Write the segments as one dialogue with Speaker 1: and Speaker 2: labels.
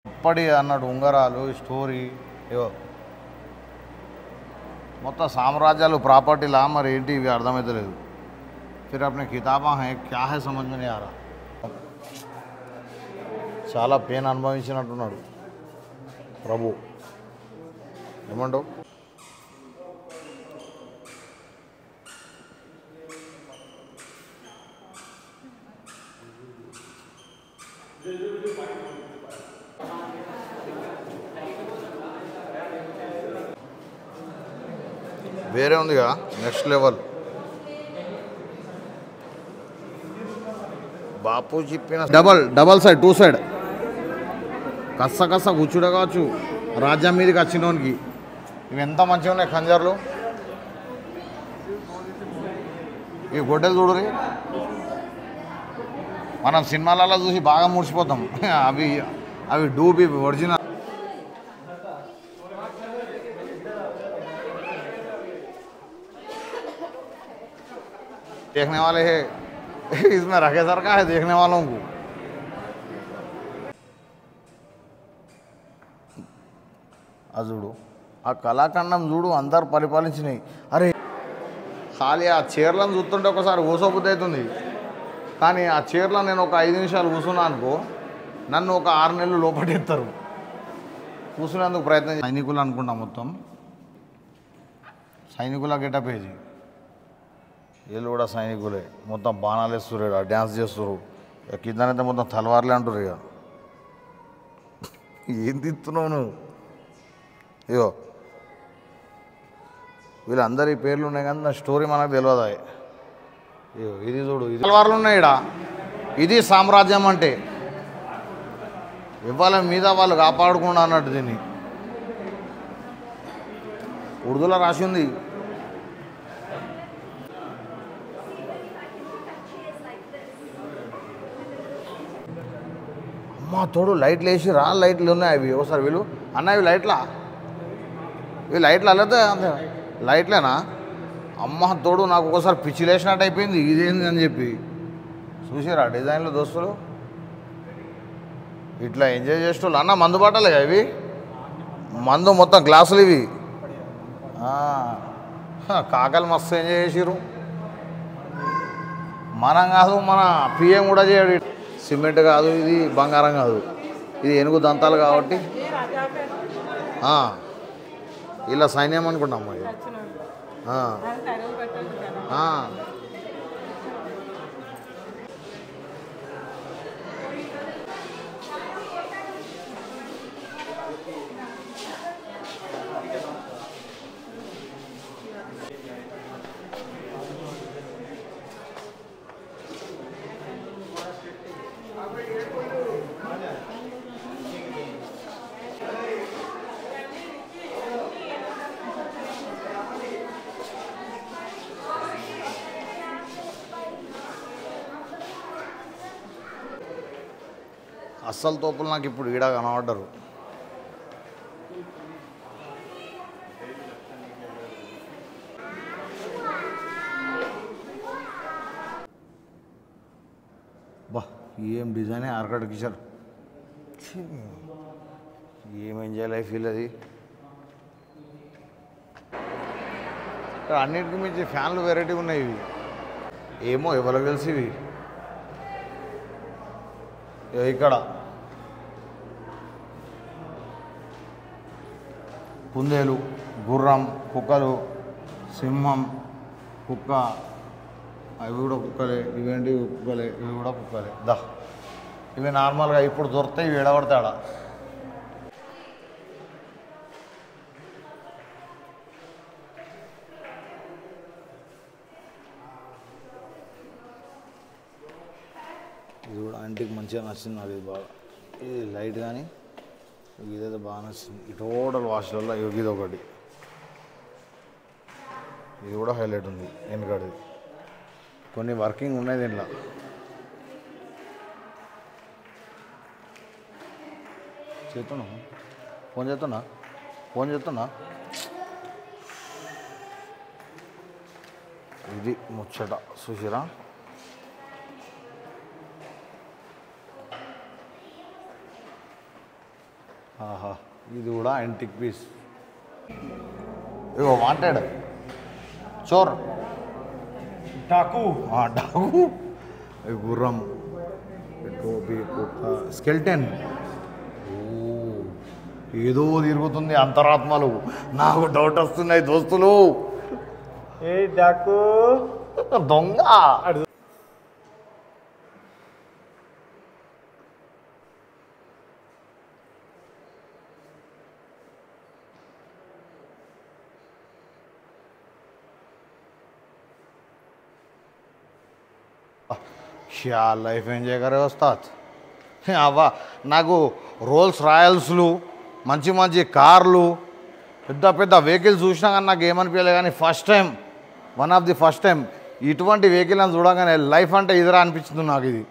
Speaker 1: అప్పటి అన్నాడు ఉంగరాలు స్టోరీ ఏవో మొత్తం సామ్రాజ్యాలు ప్రాపర్టీలా మరి ఏంటి ఇవి అర్థమవుతలేదు ఫిర్ అప్నే కితాబా హై క్యా హై సమజ్ మే ఆ చాలా పెయిన్ అనుభవించినట్టున్నాడు ప్రభు ఏమంటావు వేరే ఉందిగా నెక్స్ట్ లెవెల్ బాపు చెప్పిన double double side to side కస్స కస్స కూర్చుడే కావచ్చు రాజ్యం మీదకి వచ్చినోనికి ఇవి ఎంత మంచిగా ఉన్నాయి ఖంజర్లు ఈ గొడ్డలు చూడరి మనం సినిమాలలో చూసి బాగా ముడిచిపోతాం అవి అవి డూబి ఒరిజినల్ देखने वाले है इसमें रखे सर का है देखने वालों को అది చూడు ఆ కళాఖండం చూడు అందరు పరిపాలించినాయి అరే ఖాళీ ఆ చీరలను చూస్తుంటే ఒకసారి ఊసోబుద్ధి అవుతుంది కానీ ఆ చీరలో నేను ఒక ఐదు నిమిషాలు కూర్చున్నా అనుకో నన్ను ఒక ఆరు నెలలు లోపటెత్తారు కూర్చునేందుకు ప్రయత్నం చే- సైనికులు అనుకుంటా మొత్తం సైనికుల గెటప్ ఇది వీళ్ళు కూడా సైనికులే మొత్తం బాణాలు వేస్తున్నారు ఇక్కడ డ్యాన్స్ చేస్తున్నారు ఇక కిందనైతే మొత్తం తలవార్లే అంటారు ఇక ఏం తిత్తున్నావు నువ్వు ఇగో వీళ్ళందరి పేర్లు ఉన్నాయి కానీ నా స్టోరీ మనకు తెలియదు ఇగో ఇది చూడు ఇది తలవార్లు ఉన్నాయి ఇక్కడ ఇది సామ్రాజ్యం అంటే ఇవాళ మీద వాళ్ళు కాపాడుకుండా అన్నట్టు దీన్ని ఉర్దూలో రాసి ఉంది అమ్మా తోడు లైట్లు వేసి రా లైట్లు ఉన్నాయి అవి ఒకసారి వీళ్ళు అన్న ఇవి లైట్లా ఇవి లైట్లు అల్లతే అంతే లైట్లేనా అమ్మ తోడు నాకు ఒకసారి పిచ్చి లేచినట్టు అయిపోయింది ఇదేంది అని చెప్పి చూసారా డిజైన్లు దోస్తులు ఇట్లా ఎంజాయ్ చేసేవాళ్ళు అన్న మందు బాటలే కదా ఇవి మందు మొత్తం గ్లాసులు ఇవి ఆ, హ, కాకలు మస్తు ఎంజాయ్ చేసిర్రు మనం కాదు మన పిఎం కూడా చేయడు సిమెంట్ కాదు ఇది బంగారం కాదు ఇది ఏనుగు దంతాలు కాబట్టి ఆ, ఇలా సైన్యం అనుకుంటాం మరి ఆ, ఆ. అస్సలు తోపులు నాకు ఇప్పుడు ఈడ కనబడ్డరు బా ఏం డిజైన్ ఆర్కడ్ కిషోర్ ఛీ, ఏం ఎంజాయ్ లైఫ్ ఫీల్ అది ఇక్కడ అన్నిటికీ మించి ఫ్యాన్లు వెరైటీ ఉన్నాయి ఇవి ఏమో ఎవరికి తెలిసి ఇవి ఇగో ఇక్కడ కుందేలు గుర్రం కుక్కలు సింహం కుక్క అవి కూడా కుక్కలే ఇవేంటి కుక్కలే ఇవి కూడా కుక్కలే దా ఇవి నార్మల్గా ఇప్పుడు దొరుకుతాయి ఇవి ఎడబడతాడా ఇది కూడా ఆంటీకి మంచిగా నచ్చింది నాకు ఇది బాగా ఇది లైట్ కానీ ఇదైతే బాగా నచ్చింది ఈ టోటల్ వాష్లలో ఇది ఒకటి ఇది కూడా హైలైట్ ఉంది వెనకడిది కొన్ని వర్కింగ్ ఉన్నాయి దీంట్లో చేస్తున్నా ఫోన్ చేస్తున్నా ఫోన్ చేస్తున్నా ఇది ముచ్చట చూసిరా ఆహా ఇది కూడా యాంటిక్ పీస్ ఇగో వాంటెడ్ చోర్
Speaker 2: डाकू
Speaker 1: ఆ, డాగు ఈ గుర్రం ఈ టోపీ కుక్క స్కెల్టన్ ఓ ఏదో తిరుగుతుంది అంతరాత్మలు నాకు డౌట్ వస్తున్నాయి దోస్తులు
Speaker 2: ए डाकू
Speaker 1: దొంగ షా లైఫ్ ఎంజాయ్ కరే వస్తాత్ అవ్వ నాకు రోల్స్ రాయల్స్లు మంచి మంచి కార్లు పెద్ద పెద్ద వెహికల్స్ చూసినా కానీ నాకు ఏమనిపించలేదు కానీ first time one of the first time ఇటువంటి వెహికల్ అని చూడగానే లైఫ్ అంటే ఇదిరా అనిపించింది నాకు ఇది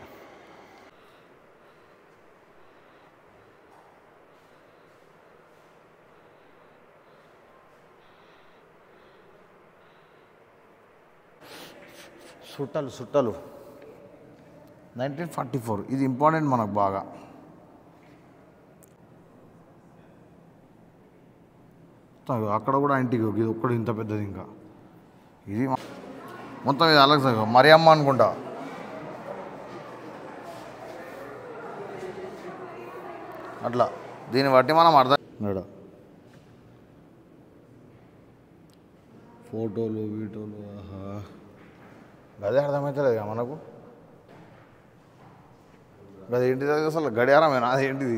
Speaker 1: సుట్టలు సుట్టలు నైన్టీన్ ఫార్టీ ఫోర్ ఇది ఇంపార్టెంట్ మనకు బాగా తాగు, అక్కడ కూడా ఇంటికి ఇది ఒక్కడు ఇంత పెద్దది ఇంకా ఇది మ- మొత్తం ఇది అలాగే సార్ మరియమ్మ అనుకుంటా అట్లా దీన్ని బట్టి మనం అర్థం మేడం ఫోటోలు వీటోలు ఆహా అదే అర్థమవుతలేదు ఇక మనకు అదేంటిది అది అసలు గడియారమేనా అదేంటిది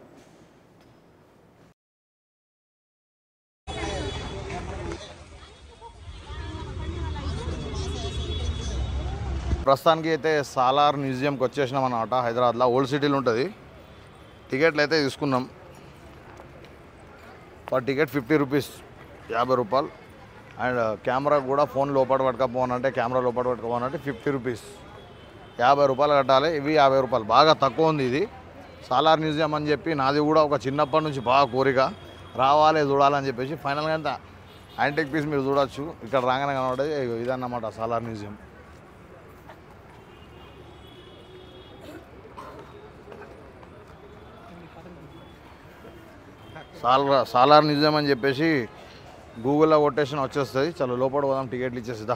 Speaker 1: ప్రస్తుతానికి అయితే సాలార్ మ్యూజియంకి వచ్చేసినాం అన్నమాట హైదరాబాద్లో ఓల్డ్ సిటీలో ఉంటుంది టికెట్లు అయితే తీసుకున్నాం పర్ టికెట్ ఫిఫ్టీ రూపీస్ యాభై రూపాయలు అండ్ కెమెరా కూడా ఫోన్ లోపల పట్టుకపోనంటే కెమెరా లోపల పట్టుకోవాలంటే ఫిఫ్టీ రూపీస్ యాభై రూపాయలు కట్టాలి ఇవి యాభై రూపాయలు బాగా తక్కువ ఉంది ఇది సాలార్ మ్యూజియం అని చెప్పి నాది కూడా ఒక చిన్నప్పటి నుంచి బాగా కోరిక రావాలి చూడాలని చెప్పేసి ఫైనల్గా అంతా యాంటిక్ పీస్ మీరు చూడొచ్చు ఇక్కడ రాగానే కనబడేది ఇగో ఇదన్నమాట సాలార్ మ్యూజియం సాలార్ సాలార్ మ్యూజియం అని చెప్పేసి గూగుల్లో కొట్టేసిన వచ్చేస్తుంది చలో లోపల పోదాం టికెట్లు ఇచ్చేసిదా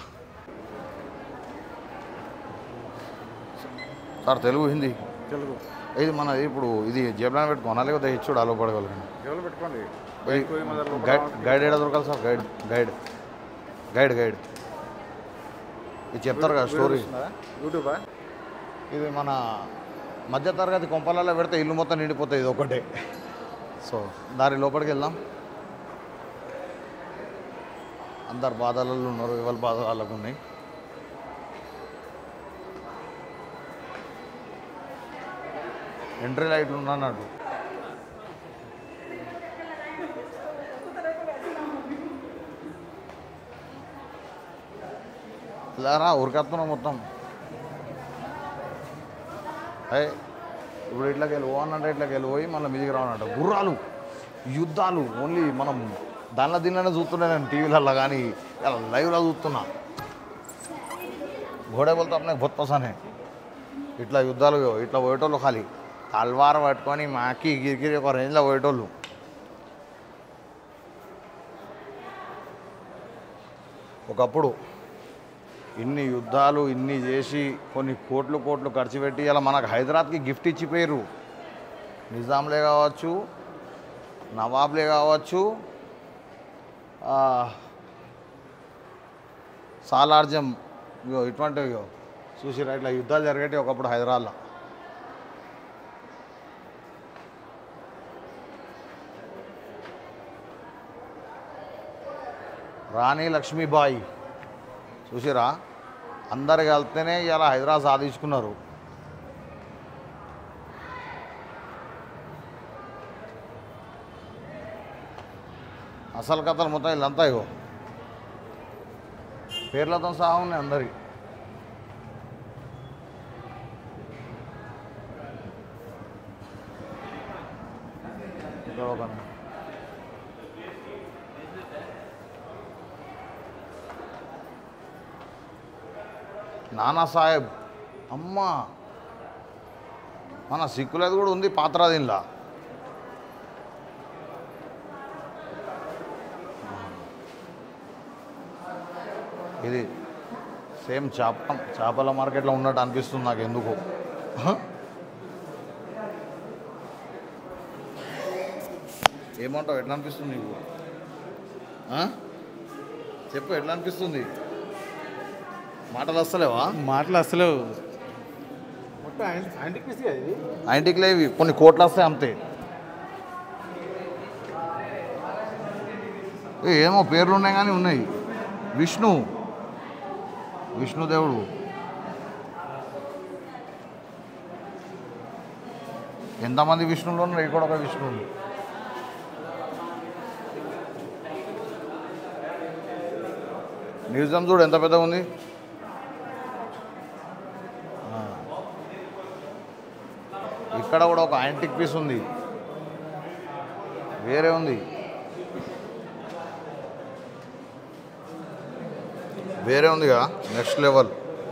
Speaker 1: సార్ తెలుగు హిందీ
Speaker 2: తెలుగు
Speaker 1: ఇది మన ఇప్పుడు ఇది జేబులో పెట్టుకోనా లేకపోతే ఇచ్చుడు అలో పడగలను
Speaker 2: ఎవరు పెట్టుకోండి
Speaker 1: గైడ్ గైడ్ ఏడా దొరకాలి sir guide guide guide guide ఇది చెప్తారు కదా స్టోరీ
Speaker 2: యూట్యూబా
Speaker 1: ఇది మన మధ్యతరగతి కొంపలలో పెడితే ఇల్లు మొత్తం నిండిపోతుంది ఇది ఒకటే సో దారి లోపలికి వెళ్దాం అందరు బాధలలో ఉన్నారు ఎవరి బాధ వాళ్ళకు ఉన్నాయి ఎంట్రీ లైట్లు ఉన్నాడు ఇలారా ఉరికెత్తున్నాం మొత్తం అయ్యి ఇప్పుడు ఇట్లకి వెళ్ళి ఓ అన్నట్టు ఇట్లకి వెళ్ళి పోయి మళ్ళీ మీదికి రావన్నట్టు గుర్రాలు యుద్ధాలు ఓన్లీ మనం దానిలో దీనిలోనే చూస్తున్నా నేను టీవీలలో కానీ ఇలా లైవ్లో చూస్తున్నా घोड़े बोलते अपने बहुत पसंद है ఇట్లా యుద్ధాలు ఇట్లా పోయేటోళ్ళు ఖాళీ తల్వార్ పట్టుకొని మాకి గిరిగిరి ఒక రేంజ్లో పోయేటోళ్ళు ఒకప్పుడు ఇన్ని యుద్ధాలు ఇన్ని చేసి కొన్ని కోట్లు కోట్లు ఖర్చు పెట్టి ఇలా మనకు హైదరాబాద్కి గిఫ్ట్ ఇచ్చిపోయారు నిజాంలే కావచ్చు నవాబ్లే కావచ్చు ఆ, సాలార్జం ఇగో ఇటువంటివి ఇగో చూసిరా ఇట్లా యుద్ధాలు జరిగేటి ఒకప్పుడు హైదరాబాద్లో రాణి లక్ష్మీబాయి చూసిరా అందరు కలిస్తేనే ఇలా హైదరాబాద్ సాధించుకున్నారు అసలు కథలు మొత్తం వీళ్ళంతా ఇగో పేర్లతో సహా ఉన్నాయి అందరి ఇక్కడ ఒక నానా సాహెబ్ అమ్మా మన సిక్కులది కూడా ఉంది పాత్ర దీనిలా ఇది సేమ్ చేప చేపల మార్కెట్లో ఉన్నట్టు అనిపిస్తుంది నాకు ఎందుకు హ? ఏమంటావు ఎట్లా అనిపిస్తుంది నీకు ఆ? చెప్పు ఎట్లా అనిపిస్తుంది మాటలు వస్తలేవా
Speaker 2: మాటలు అసలు మొత్తం యాంటిక్ పీస్ కదా ఇది
Speaker 1: ఇంటికి లేవి కొన్ని కోట్లు వస్తాయి అంతే ఏ, ఏమో పేర్లు ఉన్నాయి కానీ ఉన్నాయి విష్ణు విష్ణుదేవుడు ఎంతమంది విష్ణువులు ఉన్నారు ఇక్కడ ఒక విష్ణువులు మ్యూజియం చూడు ఎంత పెద్దగా ఉంది ఆ. ఇక్కడ కూడా ఒక యాంటిక్ పీస్ ఉంది వేరే ఉంది వేరే ఉందిగా నెక్స్ట్ లెవెల్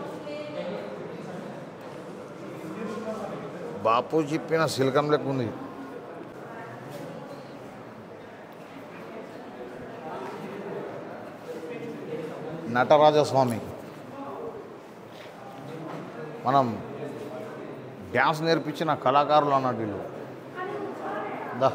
Speaker 1: బాపు చెప్పిన సిల్కం లెక్క ఉంది నటరాజస్వామి మనం డ్యాన్స్ నేర్పించిన కళాకారులు అన్నట్టు వీళ్ళు దా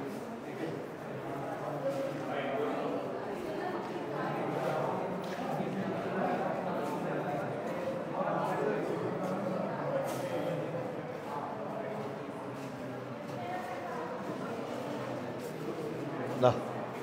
Speaker 1: దా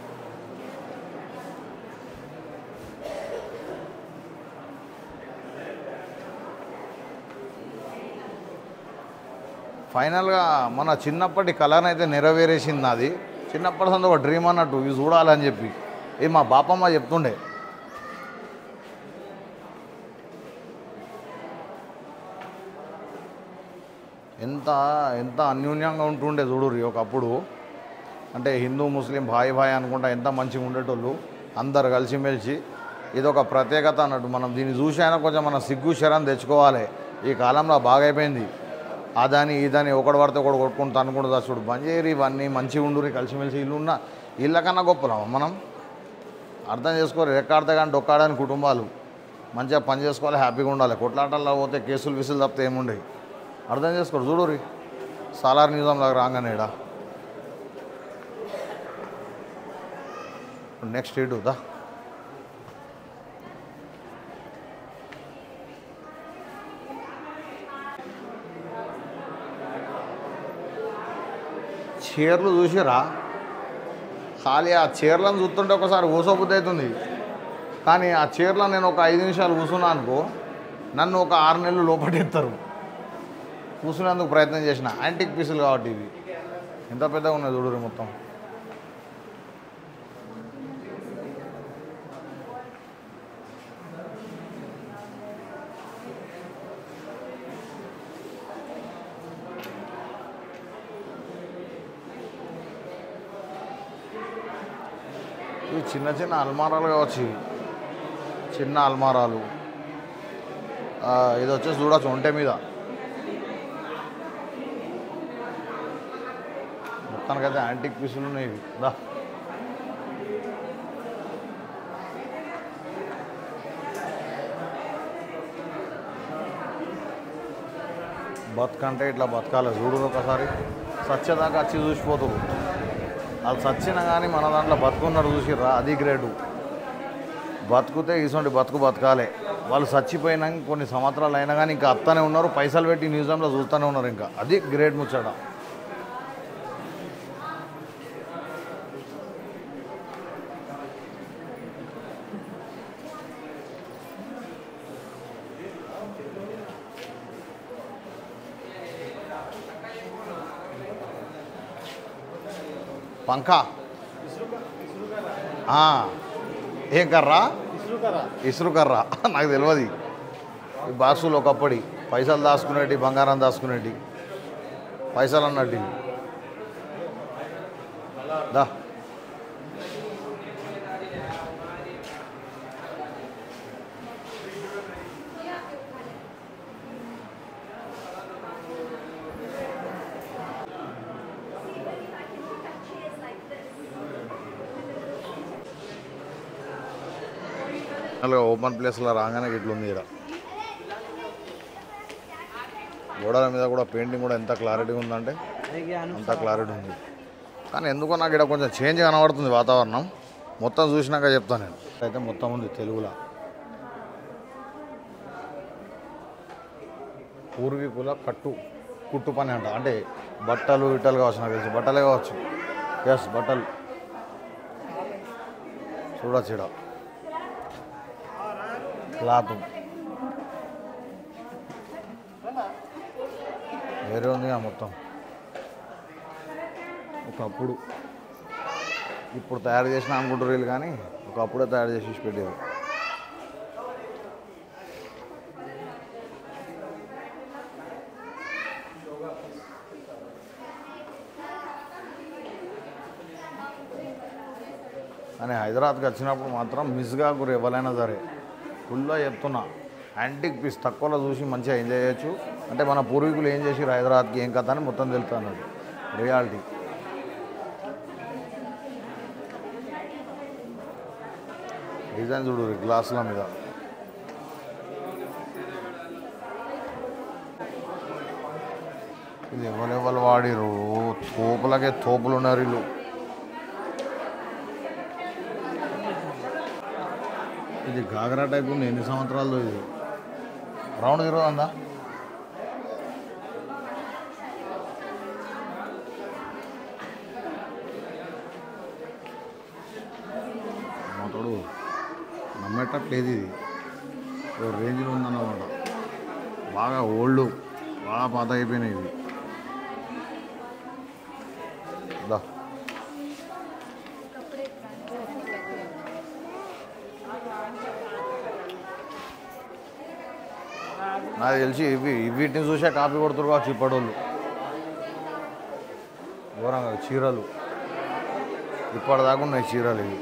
Speaker 1: ఫైనల్గా మన చిన్నప్పటి కళనైతే నెరవేరేసింది నాది చిన్నప్పటి సంది ఒక డ్రీమ్ అన్నట్టు ఇవి చూడాలని చెప్పి ఇది మా బాపమ్మ చెప్తుండే ఎంత ఎంత అన్యూన్యంగా ఉంటుండే చూడుర్రి ఒకప్పుడు అంటే హిందూ ముస్లిం భాయ్ భాయ్ అనుకుంటా ఎంత మంచిగా ఉండేటోళ్ళు అందరు కలిసిమెలిసి ఇది ఒక ప్రత్యేకత అన్నట్టు మనం దీన్ని చూసి అయినా కొంచెం మన సిగ్గు శరం తెచ్చుకోవాలి ఈ కాలంలో బాగా అయిపోయింది అదని ఇదని ఒకడు పడితే ఒకడు కొట్టుకుని తనుకుంటూ చూడు బంద్ చేయరు ఇవన్నీ మంచిగా ఉండురి కలిసిమెలిసి ఇల్లు ఉన్న ఇళ్ళ కన్నా గొప్పలం మనం అర్థం చేసుకోరు రెక్కాడితే కానీ డొక్కాడని కుటుంబాలు మంచిగా పని చేసుకోవాలి హ్యాపీగా ఉండాలి కొట్లాటల్లో పోతే కేసులు విసులు తప్పితే ఏముండవు అర్థం చేసుకోరు చూడురి సాలార్ న్యూజం లాగా రాగానే ఈడ నెక్స్ట్ ఇటు దా చీరలు చూసిరా ఖాళీ ఆ చీరలను చూస్తుంటే ఒకసారి ఊసబుద్ధి అవుతుంది కానీ ఆ చీరలో నేను ఒక ఐదు నిమిషాలు కూర్చున్నా అనుకో నన్ను ఒక ఆరు నెలలు లోపటెత్తారు కూర్చునేందుకు ప్రయత్నం చేసిన యాంటిక్ పీసులు కాబట్టి ఇవి ఎంత పెద్దగా ఉన్నాయి చూడరు మొత్తం ఇవి చిన్న చిన్న అల్మారాలు కావచ్చు ఇవి. చిన్న అల్మారాలు ఆ, ఇది వచ్చేసి చూడొచ్చు ఒంటె మీద మొత్తానికైతే యాంటిక్ పీసులు ఉన్నాయి ఇవి దా బతుకంటే ఇట్లా బతకాలి చూడు ఒకసారి సత్యదాకా వచ్చి చూసిపోతారు వాళ్ళు సచ్చిన కానీ మన దాంట్లో బతుకున్నాడు చూసిర్రా అది గ్రేటు బతుకుతే ఇటువంటి బతుకు బతకాలే వాళ్ళు చచ్చిపోయినాక కొన్ని సంవత్సరాలు అయినా కానీ ఇంకా అత్తనే ఉన్నారు పైసలు పెట్టి మ్యూజియంలో చూస్తూనే ఉన్నారు ఇంకా అది గ్రేట్ ముచ్చట పంఖా ఆ, ఏం కర్రా ఇసురు కర్ర నాకు తెలియదు ఈ బాక్సులు ఒకప్పటి పైసలు దాచుకునేటి బంగారం దాచుకునేటి పైసలు అన్నట్టు ఇవి. దా అలాగే ఓపెన్ ప్లేస్లో రాగానే ఇట్లుంది ఇక్కడ గోడల మీద కూడా పెయింటింగ్ కూడా ఎంత క్లారిటీ ఉందంటే అంత క్లారిటీ ఉంది కానీ ఎందుకో నాకు ఇక్కడ కొంచెం చేంజ్ కనబడుతుంది వాతావరణం మొత్తం చూసినాక చెప్తాను నేను అయితే మొత్తం ఉంది తెలుగులో పూర్వీకుల కట్టు కుట్టు పని అంట అంటే బట్టలు ఇట్టలు కావచ్చు నాకు తెలిసి బట్టలే కావచ్చు ఎస్ బట్టలు చూడొచ్చు ఇక్కడ క్లాత్ వేరే ఉంది మొత్తం ఒకప్పుడు ఇప్పుడు తయారు చేసిన అనుకుంటారు వీళ్ళు కానీ ఒకప్పుడే తయారు చేసి ఇచ్చి పెట్టేది కానీ హైదరాబాద్కి వచ్చినప్పుడు మాత్రం మిస్గా గురి ఎవరైనా సరే ఫుల్గా చెప్తున్నా యాంటిక్ పీస్ తక్కువలో చూసి మంచిగా ఎంజాయ్ చేయొచ్చు అంటే మన పూర్వీకులు ఏం చేసి హైదరాబాద్కి ఏం కథ అని మొత్తం తెలుస్తుంది రియాలిటీ డిజైన్ చూడు గ్లాసుల మీద ఇది ఎవరెవరు వాడిరు తోపులకే తోపులు ఉన్నారు వీళ్ళు ఇది గాగరా టైప్ ఉంది ఎన్ని సంవత్సరాలు ఇది రౌండ్ తిరుగుతుందా తోడు నమ్మేటట్లేదు ఇది ఓ రేంజ్లో ఉందన్నమాట బాగా ఓల్డ్ బాగా పాత అయిపోయినాయి ఇవి దా నాకు తెలిసి ఇవి వీటిని చూసే కాపీ కొడుతురు కావచ్చు ఇప్పటోళ్ళు ఘోరంగా చీరలు ఇప్పటిదాకా ఉన్నాయి చీరలు ఇవి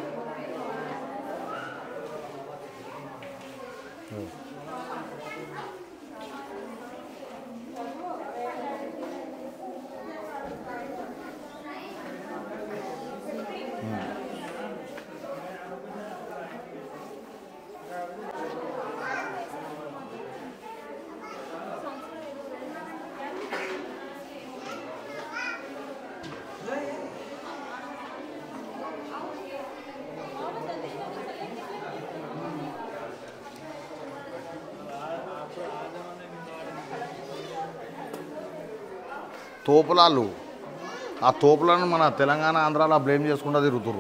Speaker 1: తోపులాళ్ళు ఆ తోపులను మన తెలంగాణ ఆంధ్రాలో బ్లేమ్ చేసుకుంటూ తిరుగుతురు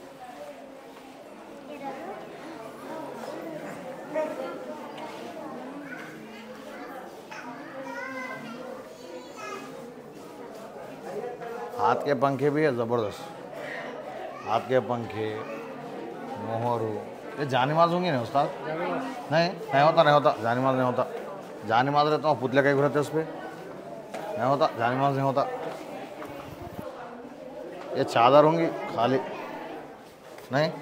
Speaker 1: हाथ के पंखे भी है ज़बरदस्त हाथ के पंखे मोहरू ये जानी माज होंगी ना उस्ताद नहीं नहीं होता नहीं होता जानी माज नहीं होता जानी माज रहता हूँ पुतले कई रहते उस पर नहीं होता जानी माज नहीं होता ये चादर होंगी खाली नहीं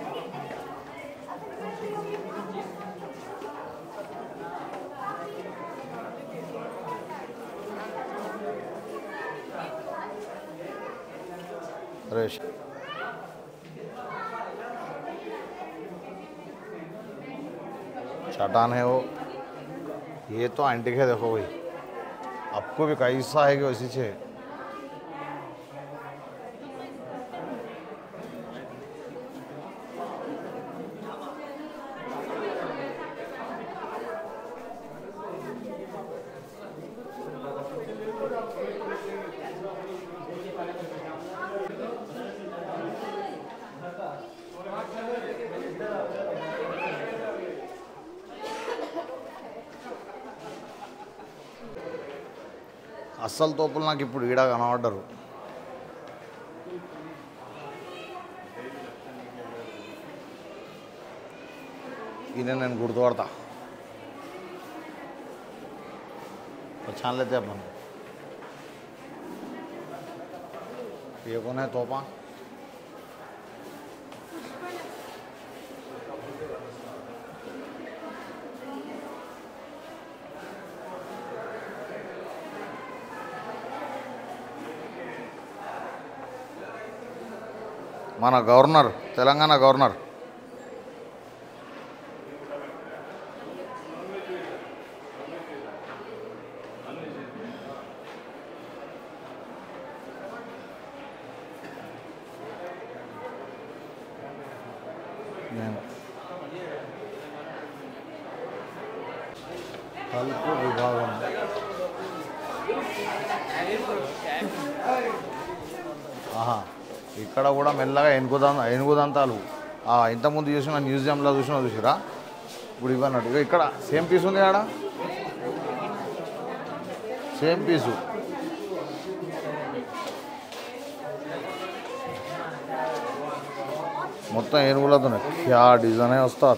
Speaker 1: अरे श- चट्टान है वो ये तो एंटिक है देखो भाई आपको भी कैसा है कि वैसी छे అస్సలు తోపులు నాకు ఇప్పుడు ఈడ కనబడ్డరు ఈయన నేను గుర్తుపడతా पहचान लेते अपन ये कौन है तोपा మన గవర్నర్ తెలంగాణ గవర్నర్ నేను తలుపు విభాగం ఆహా ఇక్కడ కూడా మెల్లగా ఎనుగుదా ఎనుగుదంతాలు ఆ, ఇంతకుముందు చూసిన మ్యూజియంలో చూసిన చూసిరా ఇప్పుడు ఇవన్నట్టు ఇగో ఇక్కడ సేమ్ పీస్ ఉంది ఆడ సేమ్ పీసు మొత్తం ఏనుగులతోనే క్యా డిజైన్ వస్తా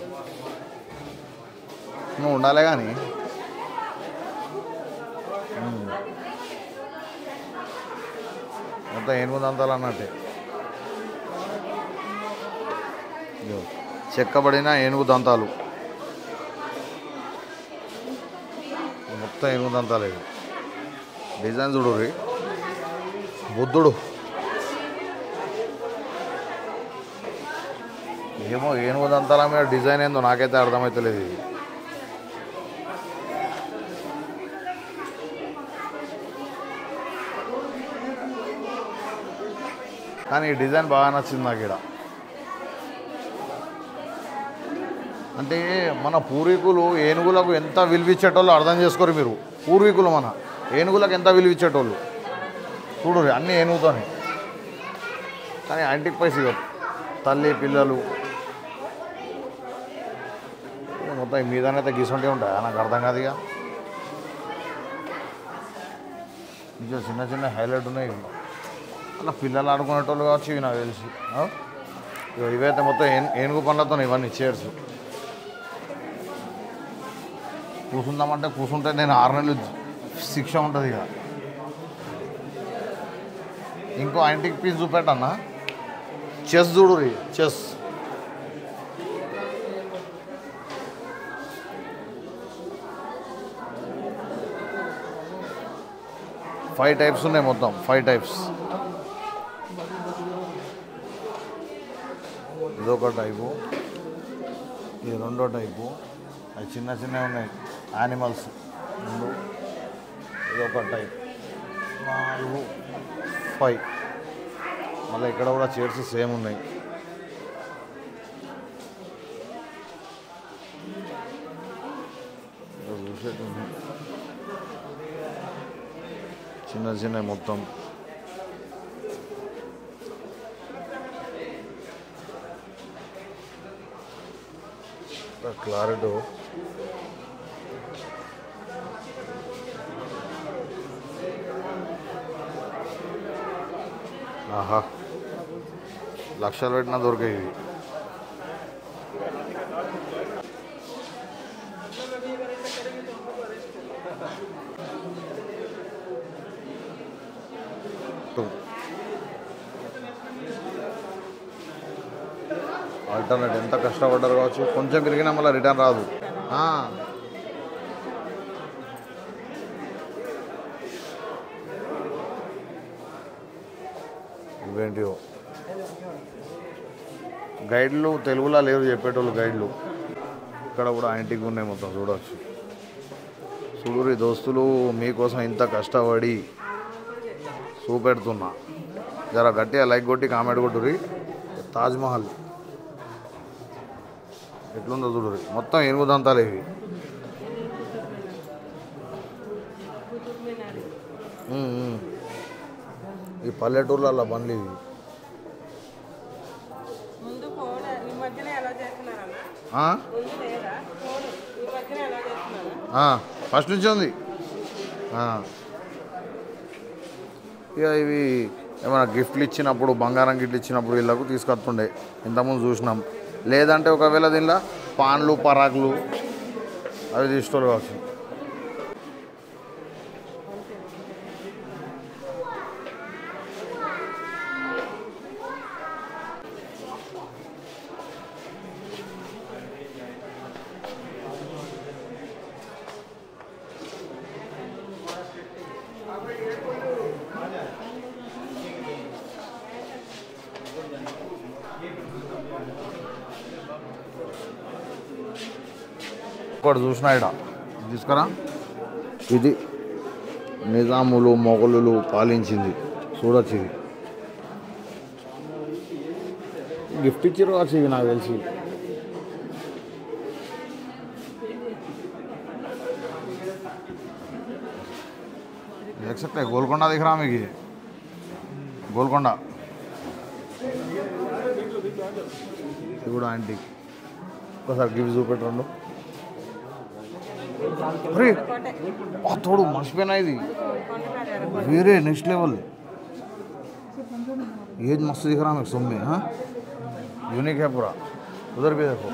Speaker 1: నువ్వు ఉండాలి కానీ ఉమ్. మొత్తం ఏనుగు దంతాలు అన్నట్టే ఇదిగో, చెక్కబడిన ఏనుగు దంతాలు మొత్తం ఏనుగు దంతాలు ఇవి డిజైన్ చూడు రీ బుద్ధుడు ఏమో ఏనుగు దంతాల మీద డిజైన్ ఏందో నాకైతే అర్థమవుతలేదు ఇది కానీ ఈ డిజైన్ బాగా నచ్చింది నాకు ఇక్కడ అంటే మన పూర్వీకులు ఏనుగులకు ఎంత విలువిచ్చేటోళ్ళు అర్థం చేసుకోరు మీరు పూర్వీకులు మన ఏనుగులకు ఎంత విలువిచ్చేటోళ్ళు చూడు అన్నీ ఏనుగుతోనే కానీ యాంటిక్ పైస్ ఇవ్వ తల్లి పిల్లలు ఇక మొత్తం ఈ మీదనైతే గీసుంటే ఉంటాయా నాకు అర్థం కాదు ఇక ఇంకా చిన్న చిన్న హైలైట్ ఉన్నాయి ఇవి. అలా పిల్లలు ఆడుకునేటోళ్ళు కావచ్చు ఇవి నాకు తెలిసి ఆ? ఇగో ఇవైతే మొత్తం ఏను- ఏనుగు పండ్లతో ఇవన్నీ చైర్స్ కూర్చుందామంటే కూర్చుంటే నేను ఆరు నెలలు శిక్ష ఉంటుంది ఇక ఇంకో యాంటిక్ పీస్ చూపెట్టన్నా చెస్ చూడు రీ చెస్ ఫైవ్ టైప్స్ ఉన్నాయి మొత్తం ఫైవ్ టైప్స్ ఇదొక టైపు ఇది రెండో టైపు అవి చిన్న చిన్నవి ఉన్నాయి యానిమల్స్ రెండు ఇదొక టైప్ నాలుగు ఫైవ్ మళ్ళీ ఇక్కడ కూడా చైర్స్ సేమ్ ఉన్నాయి ఇక్కడ చూసేటి ఉన్నాయి. చిన్న చిన్న మొత్తం క్లారిటీ ఆహా లక్షలు పెట్టినా దొరికాయి ఇవి ఆల్టర్నేట్ ఎంత కష్టపడ్డారు కావచ్చు కొంచెం తిరిగినా మళ్ళీ రిటర్న్ రాదు ఆ. ఇవేంటివో గైడ్లు తెలుగులో లేరు చెప్పేటోళ్ళు గైడ్లు ఇక్కడ కూడా యాంటిక్ ఉన్నాయి మొత్తం చూడవచ్చు చూడురి దోస్తులు మీకోసం ఇంత కష్టపడి చూపెడుతున్నా జర గట్టిగా లైక్ కొట్టి కామెంట్ కొట్టురి తాజ్మహల్ ఎట్లుందో చూడురి మొత్తం ఏనుగు దంతాలు ఇవి ఉమ్, ఉమ్. ఈ పల్లెటూర్లలో బండ్లు ఇవి
Speaker 3: ముందు ఫోన్ ఈ మధ్యన ఎలా చేస్తున్నారన్నా
Speaker 1: ఆ?
Speaker 3: ముందు లేదా ఫోన్ ఈ మధ్యన ఎలా చేస్తున్నారా
Speaker 1: ఆ, ఫస్ట్ నుంచి ఉంది ఆ. ఇక ఇవి ఏమైనా గిఫ్ట్లు ఇచ్చినప్పుడు బంగారం గిఫ్ట్లు ఇచ్చినప్పుడు వీళ్ళకు తీసుకొస్తుండే ఇంతకుముందు చూసినాం లేదంటే ఒకవేళ దీనిలో పాన్లు పరాకులు అవి తీసుకోరు కావచ్చు ఒకటి చూసిన ఇడ తీసుకురా ఇది నిజాములు మొఘలులు పాలించింది చూడొచ్చు ఇది గిఫ్ట్ ఇచ్చారు కావచ్చు ఇవి నాకు తెలిసి सकते हैं गोलकोंडा दिख रहा हमें कि गोलकोंडा ఇది కూడా ఆంటీ ఒకసారి గివి చూపెట్టండు అరే ఆ తోడు మర్చిపోయినా ఇది వేరే నెక్స్ట్ లెవెల్ ये मस्त दिख रहा है सुम में हाँ यूनिक है पूरा उधर भी देखो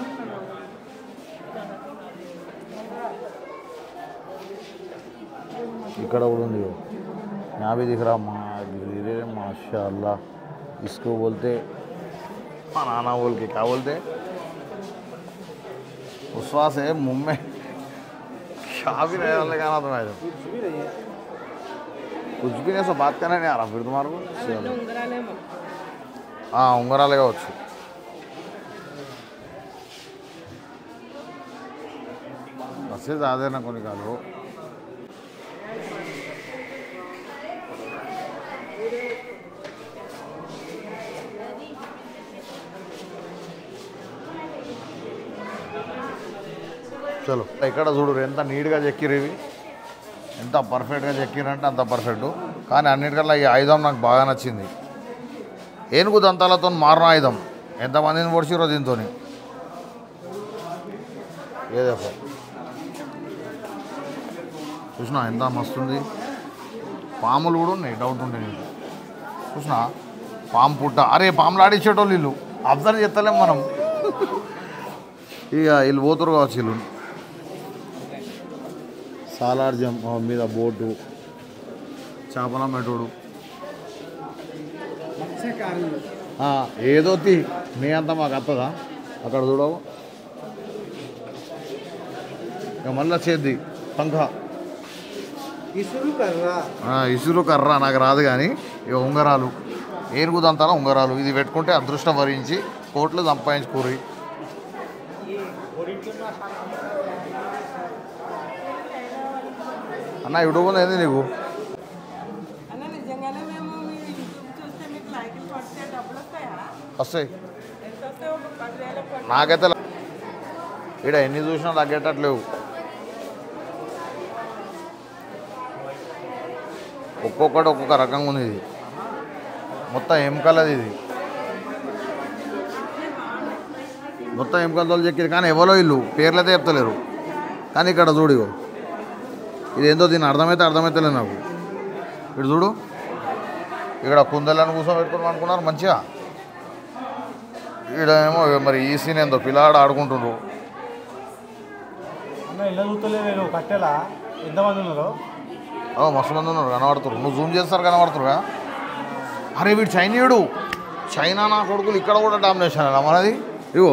Speaker 1: ఇక్కడ కూడా ఉంది वो। यहाँ भी दिख रहा माँ गिरे माशाल्लाह इसको बोलते बनाना बोल के क्या बोलते विश्वास है मुंह में क्या भी नहीं डालने का ना तुम्हारे कुछ भी नहीं सो बात करने नहीं आ रहा फिर तुम्हारे को
Speaker 3: అవన్నీ ఉంగరాలేమో
Speaker 1: ఆ, ఉంగరాలే కావచ్చు మెసేజ్ ఆదేనా కొన్ని కాదు చలో ఇక్కడ చూడు ఎంత నీట్గా చెక్కిరు ఇవి ఎంత పర్ఫెక్ట్గా చెక్కిరంటే అంత పర్ఫెక్ట్ కానీ అన్నిటికల్లా ఈ ఆయుధం నాకు బాగా నచ్చింది ఏనుగు దంతాలతో మారిన ఆయుధం ఎంతమందిని పొడిచిరో దీంతో ఏదేపో చూసినా ఎంత మస్తుంది పాములు కూడా ఉన్నాయి డౌట్ ఉండే నీకు చూసినా పాము పుట్ట అరే పాములు ఆడించేటోళ్ళు వీళ్ళు అబ్జర్వ్ చేస్తలేం మనం ఇక వీళ్ళు పోతురు కావచ్చు వీళ్ళు సాలార్జం ఆ, మీద బోటు చేపల మెటోడు
Speaker 2: మత్స్యకారులు
Speaker 1: ఆ, ఏదో తీ నీ అంతా మాకు వస్తుందా అక్కడ చూడవు ఇక మళ్ళీ చేద్ది పంఖ
Speaker 2: ఇసురు కర్ర
Speaker 1: ఆ, ఇసురు కర్ర నాకు రాదు కానీ ఇక ఉంగరాలు ఏనుగు దంతాల ఉంగరాలు ఇది పెట్టుకుంటే అదృష్టం వరించి కోట్లు సంపాదించుకోరి అన్న ఇవ్వడం ఏంది నీకు
Speaker 3: అన్న నిజంగానే మేము మీ యూట్యూబ్ చూస్తే మీకు లైకులు కొడితే డబ్బులు వస్తాయా
Speaker 1: వస్తాయి
Speaker 3: ఎంత వస్తాయి ఒక పదివేల కొట్టి
Speaker 1: నాకైతే ఇక్కడ ఎన్ని చూసినా తగ్గేటట్లేవు ఒక్కొక్కటి ఒక్కొక్క రకంగా ఉంది ఇది మొత్తం ఎముకలది ఇది మొత్తం ఎముకలతో చెక్కింది కానీ ఎవరో ఇల్లు పేర్లైతే చెప్తలేరు కానీ ఇక్కడ చూడు ఇగో ఇది ఏందో దీన్ని అర్థమైతే అర్థమైతలేదు నాకు ఇక్కడ చూడు ఇక్కడ కుందలను కూర్చోబెట్టుకుని అనుకున్నారు మంచిగా ఈడ ఏమో మరి ఈ సీన్ ఏందో పిల్లాడు ఆడుకుంటుండ్రు
Speaker 2: అన్న ఇలా చూస్తలేదు కట్టెలా ఎంతమంది ఉన్నారు
Speaker 1: ఓ మస్తు మంది ఉన్నారు కనబడుతున్నారు నువ్వు జూమ్ చేస్తారు కనబడుతురుగా అరే వీడు చైనీయుడు చైనా నా కొడుకులు ఇక్కడ కూడా డామినేషన్ అన్న మనది ఇగో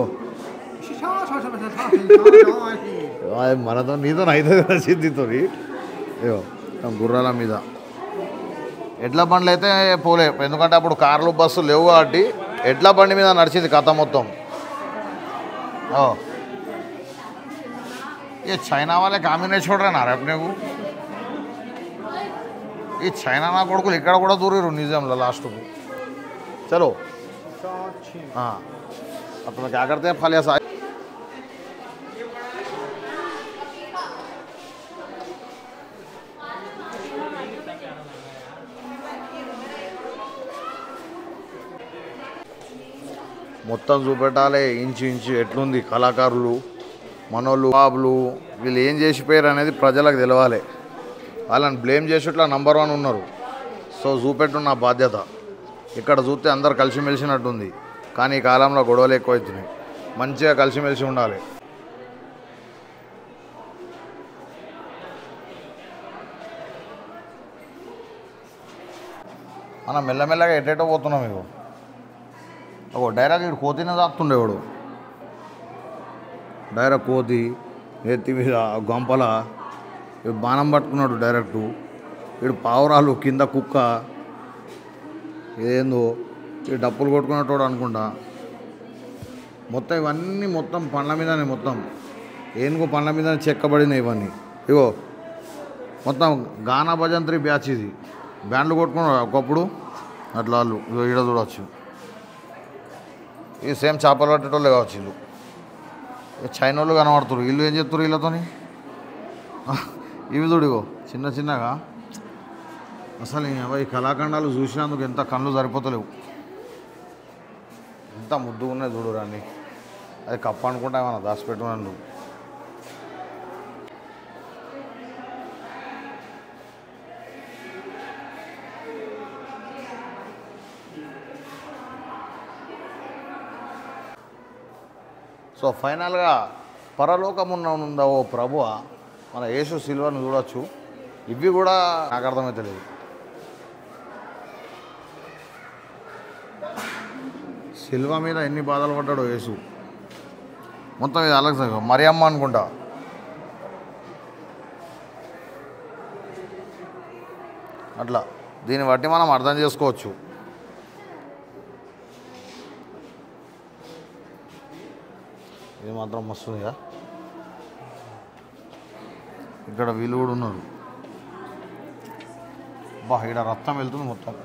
Speaker 1: అది మనతో నీతో అయితే కదా సిద్ధితో ఇగో ఆ గుర్రాల మీద ఎడ్ల బండ్లు అయితే పోలే ఎందుకంటే అప్పుడు కార్లు బస్సులు లేవు కాబట్టి ఎడ్ల బండి మీద నడిచింది కథ మొత్తం ఓ ये चाइना वाले काम ही नहीं छोड़ रहे ना रे अपने को ఈ చైనా నా కొడుకులు ఇక్కడ కూడా దూరారు నిజంలో లాస్ట్కు చలో हाँ अब तुम्हें क्या करते हैं फल या सा మొత్తం చూపెట్టాలి ఇంచు ఇంచు ఎట్లుంది కళాకారులు మనోళ్ళు బాబులు వీళ్ళు ఏం చేసిపోయారు అనేది ప్రజలకు తెలవాలి వాళ్ళని బ్లేమ్ చేసేట్లా నంబర్ వన్ ఉన్నారు సో చూపెట్టు నా బాధ్యత ఇక్కడ చూస్తే అందరు కలిసిమెలిసినట్టుంది కానీ ఈ కాలంలో గొడవలు ఎక్కువవుతున్నాయి మంచిగా కలిసిమెలిసి ఉండాలి మనం మెల్లమెల్లగా ఎటేటో పోతున్నాం ఇగో ఓ డైరెక్ట్ ఇటు కోతినే తాకుతుండేవాడు డైరెక్ట్ కోతి ఎత్తి మీద గంపల ఇడు బాణం పట్టుకున్నాడు డైరెక్టు ఇడు పావురాలు కింద కుక్క ఇదేందో ఈ డప్పులు కొట్టుకున్నట్టు అనుకుంటా మొత్తం ఇవన్నీ మొత్తం పండ్ల మీదనే మొత్తం ఏనుగు పండ్ల మీదనే చెక్కబడినాయి ఇవన్నీ ఇగో మొత్తం గానా భజంత్రి బ్యాచ్ ఇది బ్యాండ్లు కొట్టుకున్నారు ఒకప్పుడు అట్లా వాళ్ళు ఇగో ఈడ చూడవచ్చు ఈ సేమ్ చేపలు పట్టేటోళ్ళే కావచ్చు వీళ్ళు ఈ చైనా వాళ్ళు కనబడుతున్నారు వీళ్ళు ఏం చెప్తారు వీళ్ళతోని ఇవి చూడు ఇగో చిన్న చిన్నగా అసలు ఈ అవ్వ ఈ కళాఖండాలు చూసినందుకు ఎంత కళ్ళు సరిపోతలేవు ఎంత ముద్దుగా ఉన్నాయి చూడు రాని అది కప్ప అనుకుంటా ఏమన్నా దాచిపెట్టుకున్నాను నువ్వు సో ఫైనల్గా పరలోకమున్న ఉంద ఓ ప్రభువ మన యేసు సిల్వను చూడొచ్చు ఇవి కూడా నాకు అర్థమవుతలేదు సిల్వ మీద ఎన్ని బాధలు పడ్డాడో యేసు మొత్తం ఇది అలాగే మరియమ్మ అనుకుంటా అట్లా దీన్ని బట్టి మనం అర్థం చేసుకోవచ్చు ఇది మాత్రం మస్తుందిగా ఇక్కడ వీళ్ళు కూడా ఉన్నారు బా ఇక్కడ రక్తం వెళ్తుంది మొత్తం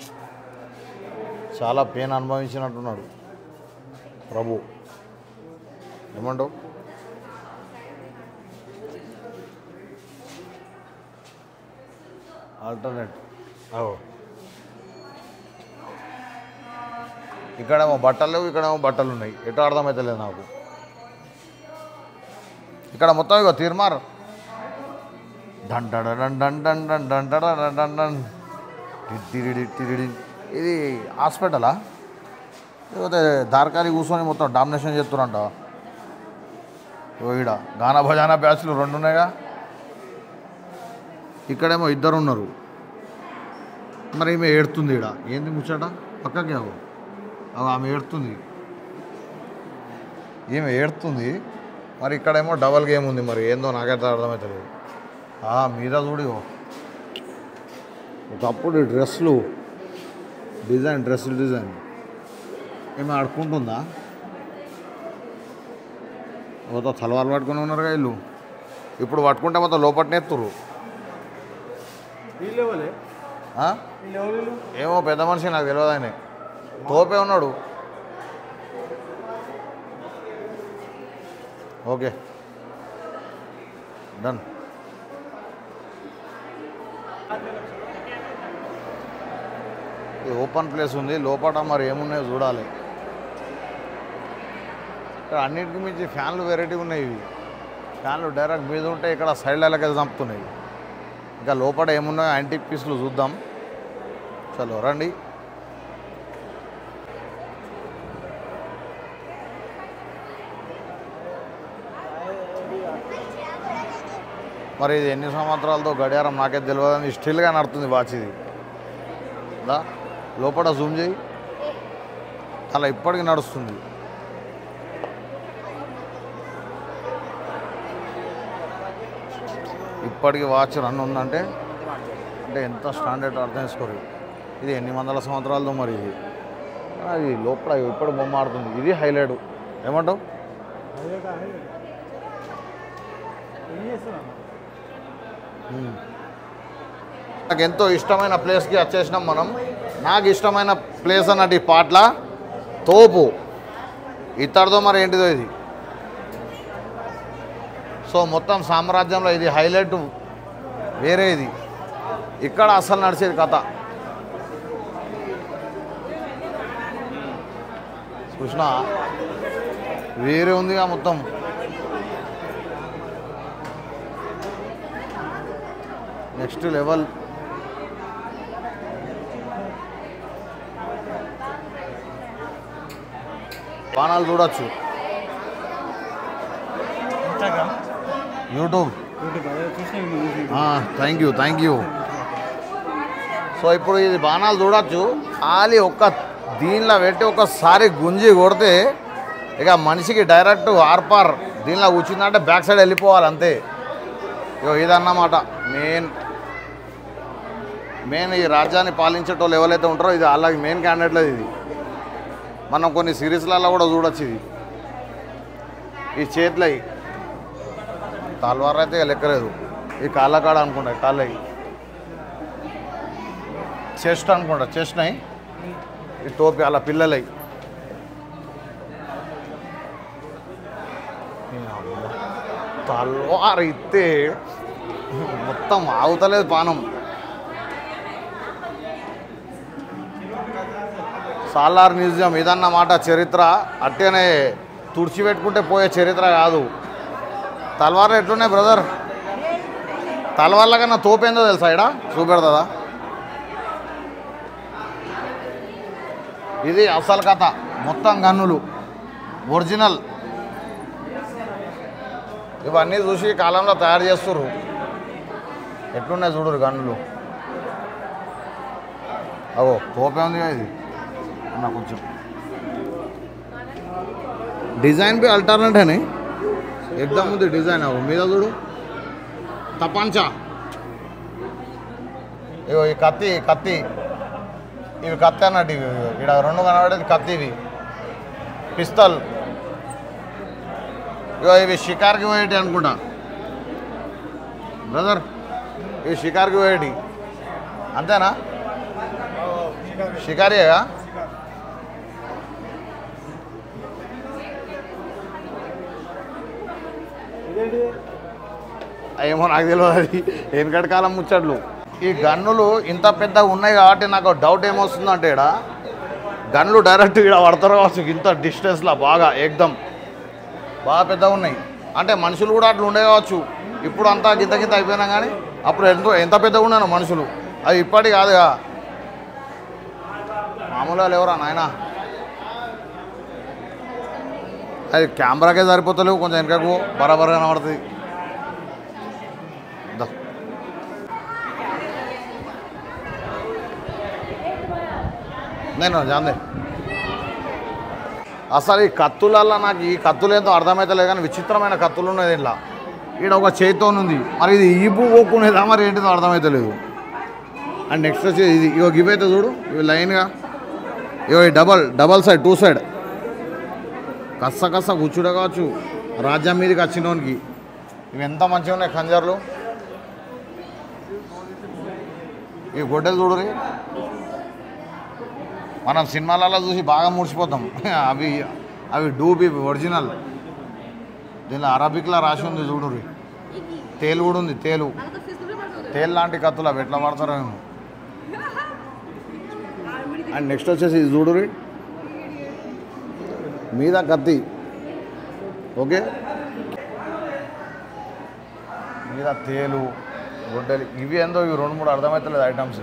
Speaker 1: చాలా పెయిన్ అనుభవించినట్టున్నాడు ప్రభు ఏమంటావు ఆల్టర్నేట్ అవు ఇక్కడేమో బట్టలు లేవు ఇక్కడేమో బట్టలు ఉన్నాయి ఎటు అర్థమవుతలేదు నాకు ఇక్కడ మొత్తం ఇగో తీర్మార్ డంట డన్ డన్ డన్ డన్ డన్ డన్ డన్ డన్ డన్ టిట్టిరిడి టిరిడి. ఇది హాస్పిటలా లేకపోతే దార్కాలి కూర్చొని మొత్తం డామినేషన్ చేస్తున్నారంట ఓ ఈడ గానా భజానా బ్యాచ్లు రెండు ఉన్నాయిగా ఇక్కడేమో ఇద్దరు ఉన్నారు మరి ఈమె ఏడుతుంది ఈడ ఏంది ముచ్చట పక్కకి అవు అవు ఆమె ఏడుతుంది ఈమె ఏడుతుంది మరి ఇక్కడేమో డబల్ గేమ్ ఉంది మరి ఏందో నాకైతే అర్థమవుతుంది ఆ మీద చూడు ఇగో. ఒకప్పుడు ఈ డ్రెస్సులు డిజైన్ డ్రెస్సులు డిజైన్ ఏమి ఆడుకుంటుందా మొత్తం తలవారు పట్టుకొని ఉన్నారుగా వీళ్ళు ఇప్పుడు పట్టుకుంటే మొత్తం లోపట్నే ఎత్తురు
Speaker 2: వీళ్ళు ఎవరే
Speaker 1: ఆ?
Speaker 2: వీళ్ళు ఎవరు వీళ్ళు
Speaker 1: ఏమో పెద్ద మనిషి నాకు తెలియదు ఆయన తోపే ఉన్నాడు ఓకే డన్ ఇది ఓపెన్ ప్లేస్ ఉంది లోపల మరి ఏమున్నాయో చూడాలి ఇక్కడ అన్నిటికి మించి ఫ్యాన్లు వెరైటీ ఉన్నాయి ఇవి ఫ్యాన్లు డైరెక్ట్ మీద ఉంటే ఇక్కడ సైడ్లకి చంపుతున్నాయి ఇంకా లోపల ఏమున్నాయో యాంటిక్ పీస్లు చూద్దాం చలో రండి మరి ఇది ఎన్ని సంవత్సరాలతో గడియారం నాకే తెలియదని స్టిల్గా నడుతుంది వాచ్ ఇది దా లోపల జూమ్ చేయి అలా ఇప్పటికి నడుస్తుంది ఇప్పటికి వాచ్ రన్ ఉందంటే అంటే ఎంత స్టాండర్డ్ అర్థం చేసుకోరు ఇది ఎన్ని వందల సంవత్సరాలతో మరి ఇది అది లోపల ఇప్పుడు బొమ్మ ఆడుతుంది ఇది హైలైట్ ఏమంటావు
Speaker 2: హైలైట్ హైలైట్ ఏం చేస్తున్నాను
Speaker 1: నాకు ఎంతో ఇష్టమైన ప్లేస్కి వచ్చేసినాం మనం నాకు ఇష్టమైన ప్లేస్ అన్నట్టు ఈ పాటల తోపు ఇతడితో మరి ఏంటిదో ఇది సో మొత్తం సామ్రాజ్యంలో ఇది హైలైట్ వేరే ఇది ఇక్కడ అసలు నడిచేది కథ కృష్ణ వేరే ఉందిగా మొత్తం నెక్స్ట్ లెవెల్ బాణాలు చూడొచ్చు
Speaker 2: ఇన్స్టాగ్రామ్
Speaker 1: యూట్యూబ్
Speaker 2: యూట్యూబ్ అదే చూసిన
Speaker 1: thank you thank you so ఇప్పుడు ఇది బాణాలు చూడొచ్చు ఖాళీ ఒక్క దీనిలో పెట్టి ఒకసారి గుంజి కొడితే ఇక మనిషికి డైరెక్ట్ ఆర్పార్ దీనిలో కూర్చుందంటే బ్యాక్ సైడ్ వెళ్ళిపోవాలి అంతే ఇగో ఇదన్నమాట మెయిన్ మెయిన్ ఈ రాజ్యాన్ని పాలించేటోళ్ళు ఎవరైతే ఉంటారో ఇది అలాగే మెయిన్ క్యాండిడేట్ లేదు ఇది మనం కొన్ని సిరీస్లలో కూడా చూడొచ్చు ఇది ఈ చేతులు అవి తల్వార్ అయితే ఇక లెక్కలేదు ఈ కాళ్ళ కాడ అనుకుంటా కాళ్ళవి చెస్ట్ అనుకుంటా చెస్ట్ నై ఈ టోపీ అలా పిల్లలవి తల్వార్ ఇస్తే మొత్తం ఆగుతలేదు పానం సాలార్ మ్యూజియం ఇదన్నమాట చరిత్ర అట్టేనే తుడిచిపెట్టుకుంటే పోయే చరిత్ర కాదు తలవార్లు ఎట్లున్నాయి బ్రదర్ తలవార్ల కన్నా తోపేందో తెలుసా ఇడ చూపెడదా ఇది అసలు కథ మొత్తం గన్నులు ఒరిజినల్ ఇవన్నీ చూసి ఈ కాలంలో తయారు చేస్తుర్రు ఎట్లున్నాయి చూడరు గన్నులు అవో తోపే ఉందిగా ఇది అన్న కొంచెం డిజైన్ బి అల్టర్నేట్ అని ఎగ్జామ్ ఉంది డిజైన్ అవు మీద చూడు తపంచా ఇగో ఈ కత్తి కత్తి ఇవి కత్తి అన్నట్టు ఇవి ఇక్కడ రెండు కనబడేది కత్తి ఇవి పిస్తల్ ఇగో ఇవి షికార్కి పోయేటి అనుకుంటా బ్రదర్ ఇవి షికార్కి పోయేటి అంతేనా షికారియగా
Speaker 2: ఇదేంటి
Speaker 1: ఏమో నాకు తెలియదు అది వెనకటి కాలం ముచ్చట్లు ఈ గన్నులు ఇంత పెద్దగా ఉన్నాయి కాబట్టి నాకు డౌట్ ఏమొస్తుందంటే ఇక్కడ గన్నులు డైరెక్ట్ ఇక్కడ పడతారు కావచ్చు ఇంత డిస్టెన్స్లో బాగా ఏకదం బాగా పెద్దగా ఉన్నాయి అంటే మనుషులు కూడా అట్లా ఉండే కావచ్చు ఇప్పుడు అంతా గింత గింత అయిపోయినా కానీ అప్పుడు ఎంతో ఎంత పెద్దగా ఉన్నాను మనుషులు అది ఇప్పటి కాదుగా మామూలుగా లేవరా నాయన అది కెమెరాకే సరిపోతలేవు కొంచెం వెనకకు బరాబర్ కనబడుతుంది దా. నేను జాందే అసలు ఈ కత్తులల్లో నాకు ఈ కత్తులు ఏందో అర్థమైతలేదు కానీ విచిత్రమైన కత్తులు ఉన్నాయి దీంట్లో ఈడ ఒక చేతితో ఉంది మరి ఇది ఈపు పోక్కునేదా మరి ఏంటిదో అర్థమైతలేదు అండ్ నెక్స్ట్ వచ్చి ఇది ఇగో ఇవైతే చూడు ఇవి లైన్గా ఇగో ఈ double double side to side కస్స కస్స కూర్చుడే కావచ్చు రాజ్యం మీదకి వచ్చినోనికి ఇవి ఎంత మంచిగా ఉన్నాయి ఖంజర్లు ఈ గొడ్డలు చూడరి మనం సినిమాలలో చూసి బాగా ముడిచిపోతాం అవి అవి డూబి ఒరిజినల్ దీనిలో అరబిక్లా రాసి ఉంది చూడురి తేలు కూడా ఉంది తేలు తేలు లాంటి కత్తులు అవి ఎట్లా పడతారో ఏమో అండ్ నెక్స్ట్ వచ్చేసి ఇది చూడురి మీద కత్తి ఓకే మీద తేలు గొడ్డలి ఇవి ఏందో ఇవి రెండు మూడు అర్థమవుతలేదు ఐటమ్స్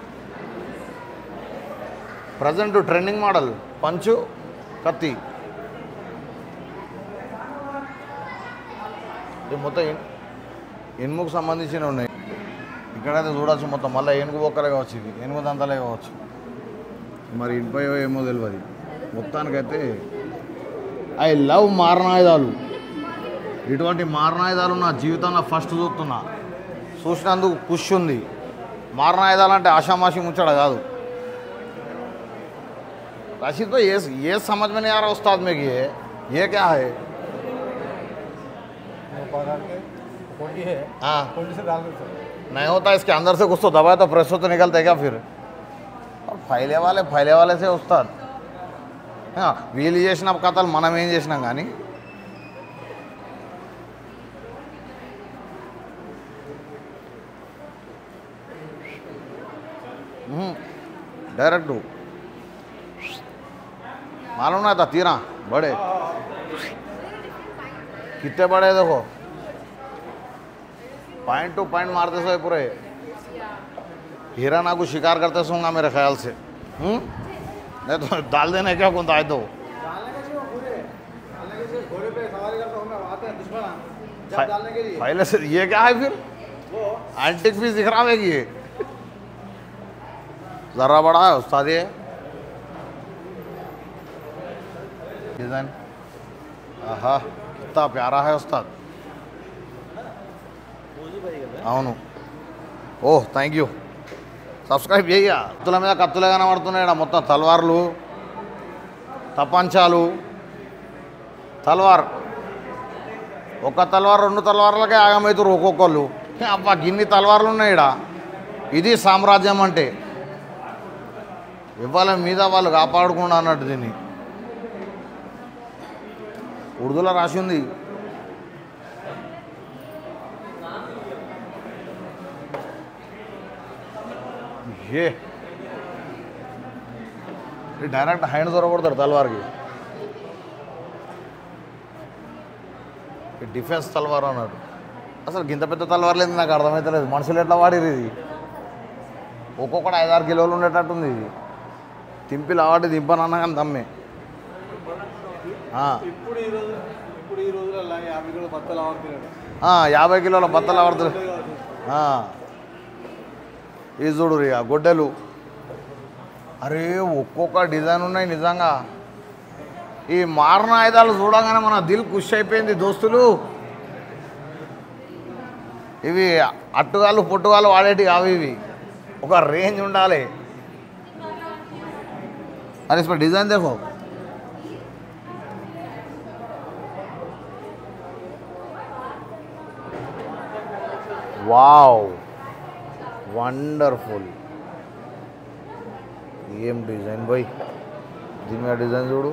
Speaker 1: ప్రజెంట్ ట్రెండింగ్ మోడల్ పంచు కత్తి ఇది మొత్తం ఇన్- ఇనుముకు సంబంధించినవి ఉన్నాయి ఇక్కడైతే చూడొచ్చు మొత్తం మళ్ళీ ఏనుగు బొక్కలే కావచ్చు ఇవి ఏనుగు దంతలే కావచ్చు మరి ఇనుపై ఏమో తెలియదు మొత్తానికైతే ఐ లవ్ మారణాయుధాలు ఇటువంటి మారణాయుధాలు నా జీవితంలో ఫస్ట్ చూస్తున్నా చూసినందుకు ఖుషి ఉంది మారణాయుధాలు అంటే ఆషామాషి ముచ్చట కాదు राशि तो ये ये समझ में नहीं आ रहा उस्ताद में कि ये ये क्या है
Speaker 2: वो पकड़ के कोटी है
Speaker 1: हाँ
Speaker 2: कोटी से डाल देते हैं।
Speaker 1: नहीं होता इसके अंदर से कुछ तो दबाए तो प्रेस तो निकलता है क्या फिर और ఫైలే వాళ్ళే ఫైలే వాళ్ళే సే వస్తారు ఆ, వీళ్ళు చేసిన కథలు మనం ఏం చేసినాం కానీ डायरेक्ट मालूम ना था तीरा बड़े कितने बड़े हैं देखो पॉइंट टू पॉइंट मारते सो पूरे हीरा ना को शिकार करते सोंगा मेरे ख्याल से हम्म नहीं तो डाल देने क्या कौन आए तो
Speaker 2: डालने के लिए वो घोड़े डालने के लिए घोड़े पे सवारी करता हूँ मैं आते हैं दुश्मन जब डालने के लिए
Speaker 1: पहले से ये क्या है फिर
Speaker 2: वो
Speaker 1: एंटिक पीस दिख रहा है कि ये जरा बड़ा है उस्ताद ये डिजाइन आहा कितना प्यारा है उस्ताद అవును ఓ థ్యాంక్ యూ సబ్స్క్రైబ్ చెయ్యా కత్తుల మీద కత్తులే కనబడుతున్నాయి ఈడ మొత్తం తల్వార్లు తపంచాలు తల్వార్ ఒక తలవారు రెండు తలవార్లకే ఆగమవుతారు ఒక్కొక్కళ్ళు అబ్బా గిన్ని తలవార్లు ఉన్నాయి ఈడ ఇది సామ్రాజ్యం అంటే ఇవ్వాలి మీద వాళ్ళు కాపాడుకుండా అన్నట్టు దీన్ని ఉర్దూలో రాసి ఉంది ఏ ఈ డైరెక్ట్ హ్యాండ్ దూర కొడతాడు తలవార్కి ఈ డిఫెన్స్ తలవారు అన్నాడు అసలు గింత పెద్ద తలవారు లేదు నాకు అర్థమవుతలేదు మనుషులు ఎట్లా వాడిరు ఇది ఒక్కొక్కటి ఐదారు కిలోలు ఉండేటట్టుంది ఇది తింపి లావాడి దింపనన్నా కానీ దమ్మే ఆ,
Speaker 2: ఇప్పుడు ఈ రోజు ఇప్పుడు ఈ రోజులలో యాభై కిలో బత్తలు ఆడుతున్నాడు
Speaker 1: ఆ, యాభై కిలోల బత్తలు ఆడుతుంది ఈ చూడు రీ ఆ గొడ్డలు అరే ఒక్కొక్క డిజైన్ ఉన్నాయి నిజంగా ఈ మారణ ఆయుధాలు చూడగానే మన దిల్ ఖుషి అయిపోయింది దోస్తులు ఇవి అట్టుగాలు పొట్టుగాలు వాడేటి కావు ఇవి ఒక రేంజ్ ఉండాలి అరే ఇప్పుడు డిజైన్ దేఖో వావ్ వండర్ఫుల్ ఏం డిజైన్ బాయ్ దీని మీద డిజైన్ చూడు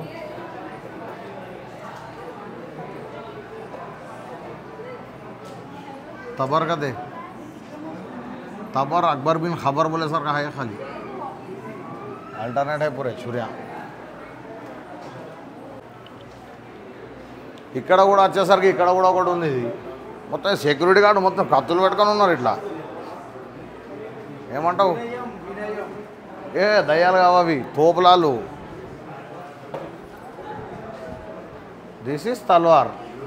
Speaker 1: तबर का दे तबर अकबर बिन खबर बोले सर का है खाली अल्टरनेट है पूरे छुरिया ఇక్కడ కూడా వచ్చేసరికి ఇక్కడ కూడా ఒకటి ఉంది ఇది మొత్తం సెక్యూరిటీ గార్డు మొత్తం కత్తులు పెట్టుకొని ఉన్నారు ఇట్లా ఏమంటావు ఏ దయ్యాలు కావవి తోపులాలు దిస్ ఇస్ తల్వార్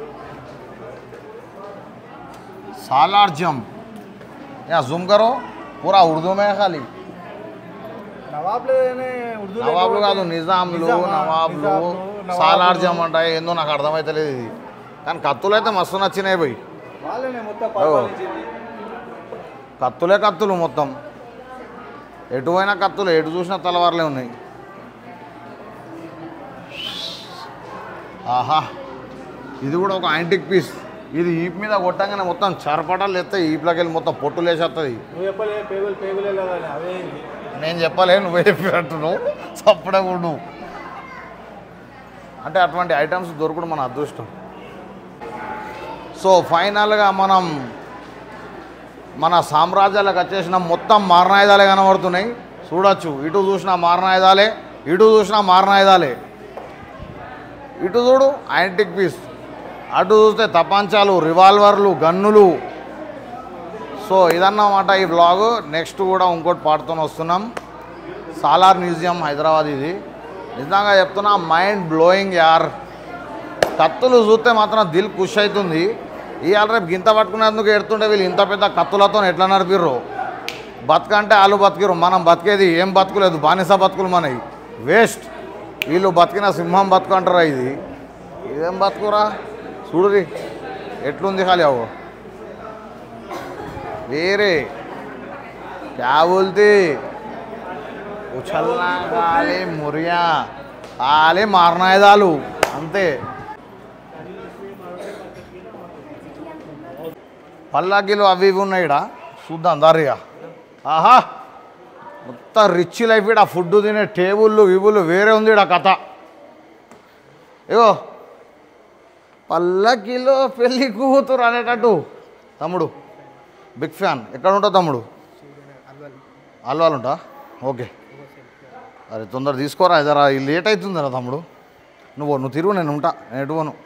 Speaker 1: सालार जम यहाँ जूम करो पूरा उर्दू में है खाली
Speaker 2: నవాబ్లోనే ఉర్దూ
Speaker 1: నవాబులు కాదు నిజాంలు నవాబులు సాలార్ జమ్ అంటే ఏందో నాకు అర్థమైతలేదు ఇది కానీ కత్తులు అయితే మస్తు నచ్చినాయి పోయి
Speaker 2: వాళ్ళనే మొత్తం పరిపాలించింది
Speaker 1: కత్తులే కత్తులు మొత్తం ఎటు పోయినా కత్తులు ఎటు చూసినా తలవార్లే ఉన్నాయి ఆహా ఇది కూడా ఒక యాంటిక్ పీస్ ఇది ఈప్ మీద కొట్టంగానే మొత్తం చరపటాలు ఎత్తాయి ఈప్లోకి వెళ్ళి మొత్తం పొట్టులు వేసేస్తుంది
Speaker 2: నువ్వు చెప్పలే పేగులు పేగులే లేదని అవే ఇది.
Speaker 1: నేను చెప్పలే నువ్వు చెప్పినట్టును చప్పుడే ఉండు అంటే అటువంటి ఐటమ్స్ దొరకడం మన అదృష్టం సో ఫైనల్గా మనం మన సామ్రాజ్యాలకు వచ్చేసిన మొత్తం మారణాయుధాలే కనబడుతున్నాయి చూడొచ్చు ఇటు చూసిన మారణాయుధాలే ఇటు చూసిన మారణాయుధాలే ఇటు చూడు యాంటిక్ పీస్ అటు చూస్తే తపాంచాలు రివాల్వర్లు గన్నులు సో ఇదన్నమాట ఈ బ్లాగ్ నెక్స్ట్ కూడా ఇంకోటి పాడుతూ వస్తున్నాం సాలార్ మ్యూజియం హైదరాబాద్ ఇది నిజంగా చెప్తున్నా మైండ్ బ్లోయింగ్ యార్ కత్తులు చూస్తే మాత్రం దిల్ ఖుష్ అవుతుంది ఇవాళ రేపు గింత పట్టుకునేందుకు ఎడుతుంటే వీళ్ళు ఇంత పెద్ద కత్తులతో ఎట్లా నడిపిర్రు బతకంటే వాళ్ళు బతికిరు మనం బతికేది ఏం బతుకులేదు బానిస బతుకులు మనవి వేస్ట్ వీళ్ళు బతికిన సింహం బతుకు అంటారా ఇది ఇదేం బతుకురా చూడురి ఎట్లుంది ఖాళీ అవు వేరే क्या बोलते ఉచల్నా కాలే మురియా ఆలే మారణాయుధాలు అంతే పల్లాకిలు అవి ఇవి ఉన్నాయి ఈడ చూద్దాం దారిగా ఆహా మొత్తం రిచ్ లైఫ్ ఈడ ఫుడ్ తినే టేబుల్లు వివులు వేరే ఉంది ఈడ కథ ఇగో పల్లకిలో పెళ్ళి కూతురు అనేటట్టు తమ్ముడు బిగ్ ఫ్యాన్ ఎక్కడ ఉంటావు తమ్ముడు అల్వాలు ఉంటా ఓకే అరే తొందర తీసుకోరా జరా ఈ లేట్ అవుతుందిరా తమ్ముడు నువ్వు నువ్వు తిరుగు నేను ఉంటా నేను ఎటు పోను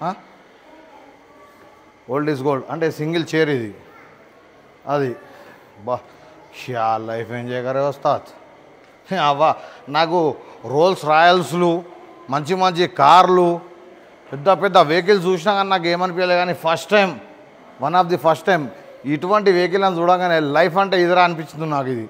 Speaker 1: ఓల్డ్ ఈజ్ గోల్డ్ అంటే సింగిల్ చైర్ ఇది అది బా షా లైఫ్ ఎంజాయ్ కరే వస్తాత్ అవ్వా నాకు రోల్స్ రాయల్స్లు మంచి మంచి కార్లు పెద్ద పెద్ద వెహికల్స్ చూసినా కానీ నాకు ఏమనిపించలేదు కానీ first time one of the first time ఇటువంటి వెహికల్ అని చూడగానే లైఫ్ అంటే ఇదిరా అనిపించింది నాకు ఇది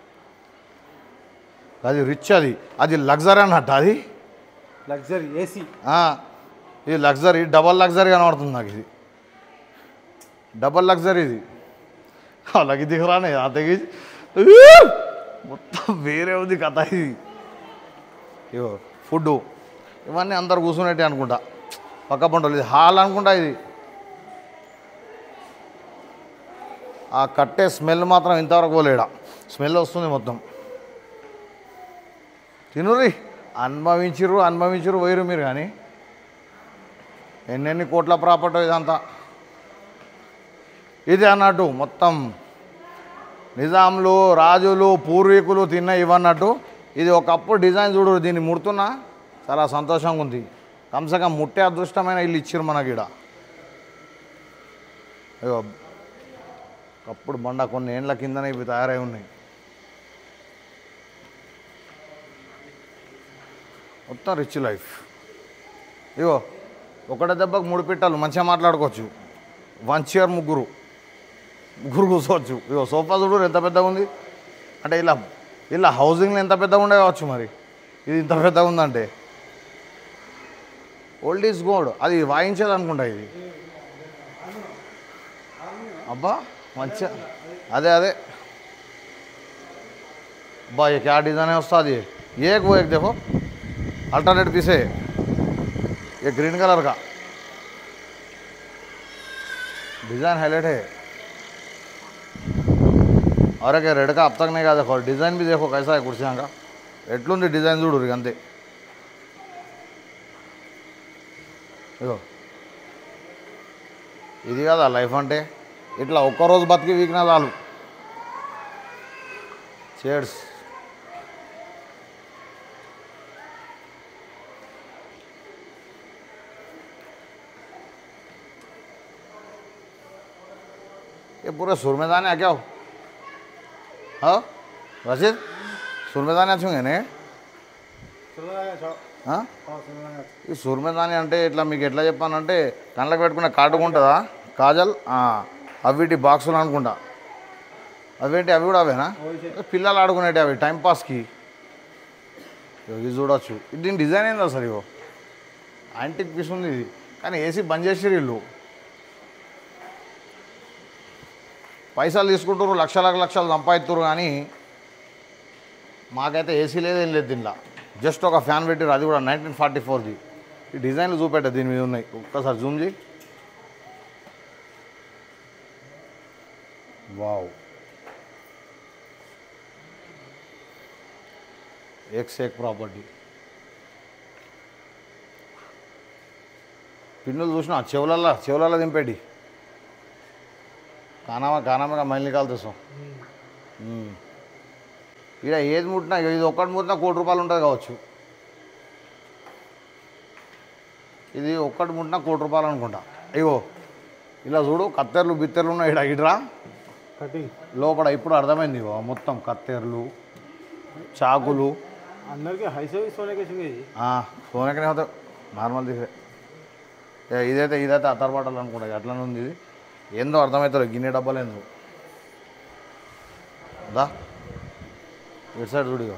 Speaker 1: అది రిచ్ అది అది లగ్జరీ అన్నట్టు అది
Speaker 2: లగ్జరీ ఏసీ
Speaker 1: ఆ, ఇది లగ్జరీ డబల్ లగ్జరీ కనబడుతుంది నాకు ఇది డబల్ లగ్జరీ ఇది అలాగే దిగరానే ఆ తెగి మొత్తం వేరే ఉంది కథ ఇది ఇగో ఫుడ్ ఇవన్నీ అందరు కూర్చునేటి అనుకుంటా పక్క పంటలు ఇది హాల్ అనుకుంటా ఇది ఆ కట్టే స్మెల్ మాత్రం ఇంతవరకు పోలేడా స్మెల్ వస్తుంది మొత్తం తినుర్రి అనుభవించిర్రు అనుభవించిర్రు పోయిరు మీరు కానీ ఎన్నెన్ని కోట్ల ప్రాపర్టీ ఇదంతా ఇది అన్నట్టు మొత్తం నిజాంలు రాజులు పూర్వీకులు తిన్న ఇవన్నట్టు ఇది ఒకప్పుడు డిజైన్ చూడు దీన్ని ముడుతున్నా చాలా సంతోషంగా ఉంది కమ్సకం ముట్టే అదృష్టమైన ఇల్లు ఇచ్చిర్రు మనకి ఈడ అయ్యో ఒకప్పుడు బండ కొన్ని ఏండ్ల కిందనే ఇవి తయారై ఉన్నాయి మొత్తం రిచ్ లైఫ్ ఇగో ఒకటే దెబ్బకు మూడు పిట్టలు మంచిగా మాట్లాడుకోవచ్చు వన్ చైర్ ముగ్గురు ముగ్గురు కూర్చోవచ్చు ఇగో సోఫా చూడు ఎంత పెద్దగా ఉంది అంటే ఇలా ఇలా హౌసింగ్లో ఎంత పెద్దగా ఉండే కావచ్చు మరి ఇది ఇంత పెద్దగా ఉందంటే ఓల్డ్ ఈజ్ గోల్డ్ అది వాయించేది అనుకుంటా ఇది అబ్బా మంచిగా అదే అదే అబ్బా ये क्या डिज़ाइन है उस्ताद ये ये एक वो एक देखो अल्टरनेट पीस है ये ग्रीन कलर का डिज़ाइन हाईलाइट है और एक रेड का अब तक नहीं का देखो डिज़ाइन भी देखो कैसा है कुर्सियाँ का ఎట్లుంది డిజైన్ చూడు ఇక అంతే ఇగో ఇది కదా లైఫ్ అంటే ఇట్లా ఒక్కరోజు బతికి వీకినా చాలు చేడ్స్ ये पूरे सुरमेदान है क्या हो हाँ रशीद सुरमेदान వచ్చి ने
Speaker 2: సులభంగా చూ-
Speaker 1: हाँ?
Speaker 2: ఆ, సులభంగా.
Speaker 1: ఈ సురమేదాని అంటే ఇట్లా మీకు ఎట్లా చెప్పానంటే కళ్ళకి పెట్టుకునే కాటుకు ఉంటుందా కాజల్ ఆ, అవిటి బాక్సులు అనుకుంటా అవేంటి అవి కూడా అవేనా పిల్లలు ఆడుకునేటి అవి టైంపాస్కి ఇది చూడొచ్చు ఇది దీని డిజైన్ ఏందా సార్ ఇగో యాంటిక్ పీస్ ఉంది ఇది కానీ ఏసీ బంద్ చేసిరు ఇల్లు పైసలు తీసుకుంటారు లక్షలకు లక్షలు సంపాదిస్తారు కానీ మాకైతే ఏసీ లేదు ఏం లేదు దీనిలో జస్ట్ ఒక ఫ్యాన్ పెట్టారు అది కూడా నైన్టీన్ ఫార్టీ ఫోర్ది ఈ డిజైన్లు చూపెట్టా దీని మీద ఉన్నాయి ఒక్కసారి జూమ్ చేయి వావ్ एक से एक ప్రాపర్టీ పిన్నులు చూసిన చెవులల్లా చెవులల్లా దింపేటి కానామా కానామగా మైల్ నికాలుతాం ఇక్కడ ఏది ముట్టినా ఇది ఒక్కటి ముట్టినా కోటి రూపాయలు ఉంటుంది కావచ్చు ఇది ఒక్కటి ముట్టినా కోటి రూపాయలు అనుకుంటా అయ్యో ఇలా చూడు కత్తెర్లు బిత్తెర్లు ఉన్నాయి ఇక్కడ ఇడ్రా
Speaker 2: కటింగ్
Speaker 1: లోపల ఇప్పుడు అర్థమైంది ఇగో మొత్తం కత్తెర్లు చాకులు
Speaker 2: అందరికీ హై సర్వీస్ సోనే సింగ్ ఇది
Speaker 1: సోనకనే అవుతాయి నార్మల్ తీసే ఏ, ఇదైతే ఇదైతే అతర్పాటలు అనుకుంటా అట్లనే ఉంది ఇది ఏందో అర్థమవుతుంది గిన్నె డబ్బాలు ఏందో దా ఇటు సైడ్ చూడు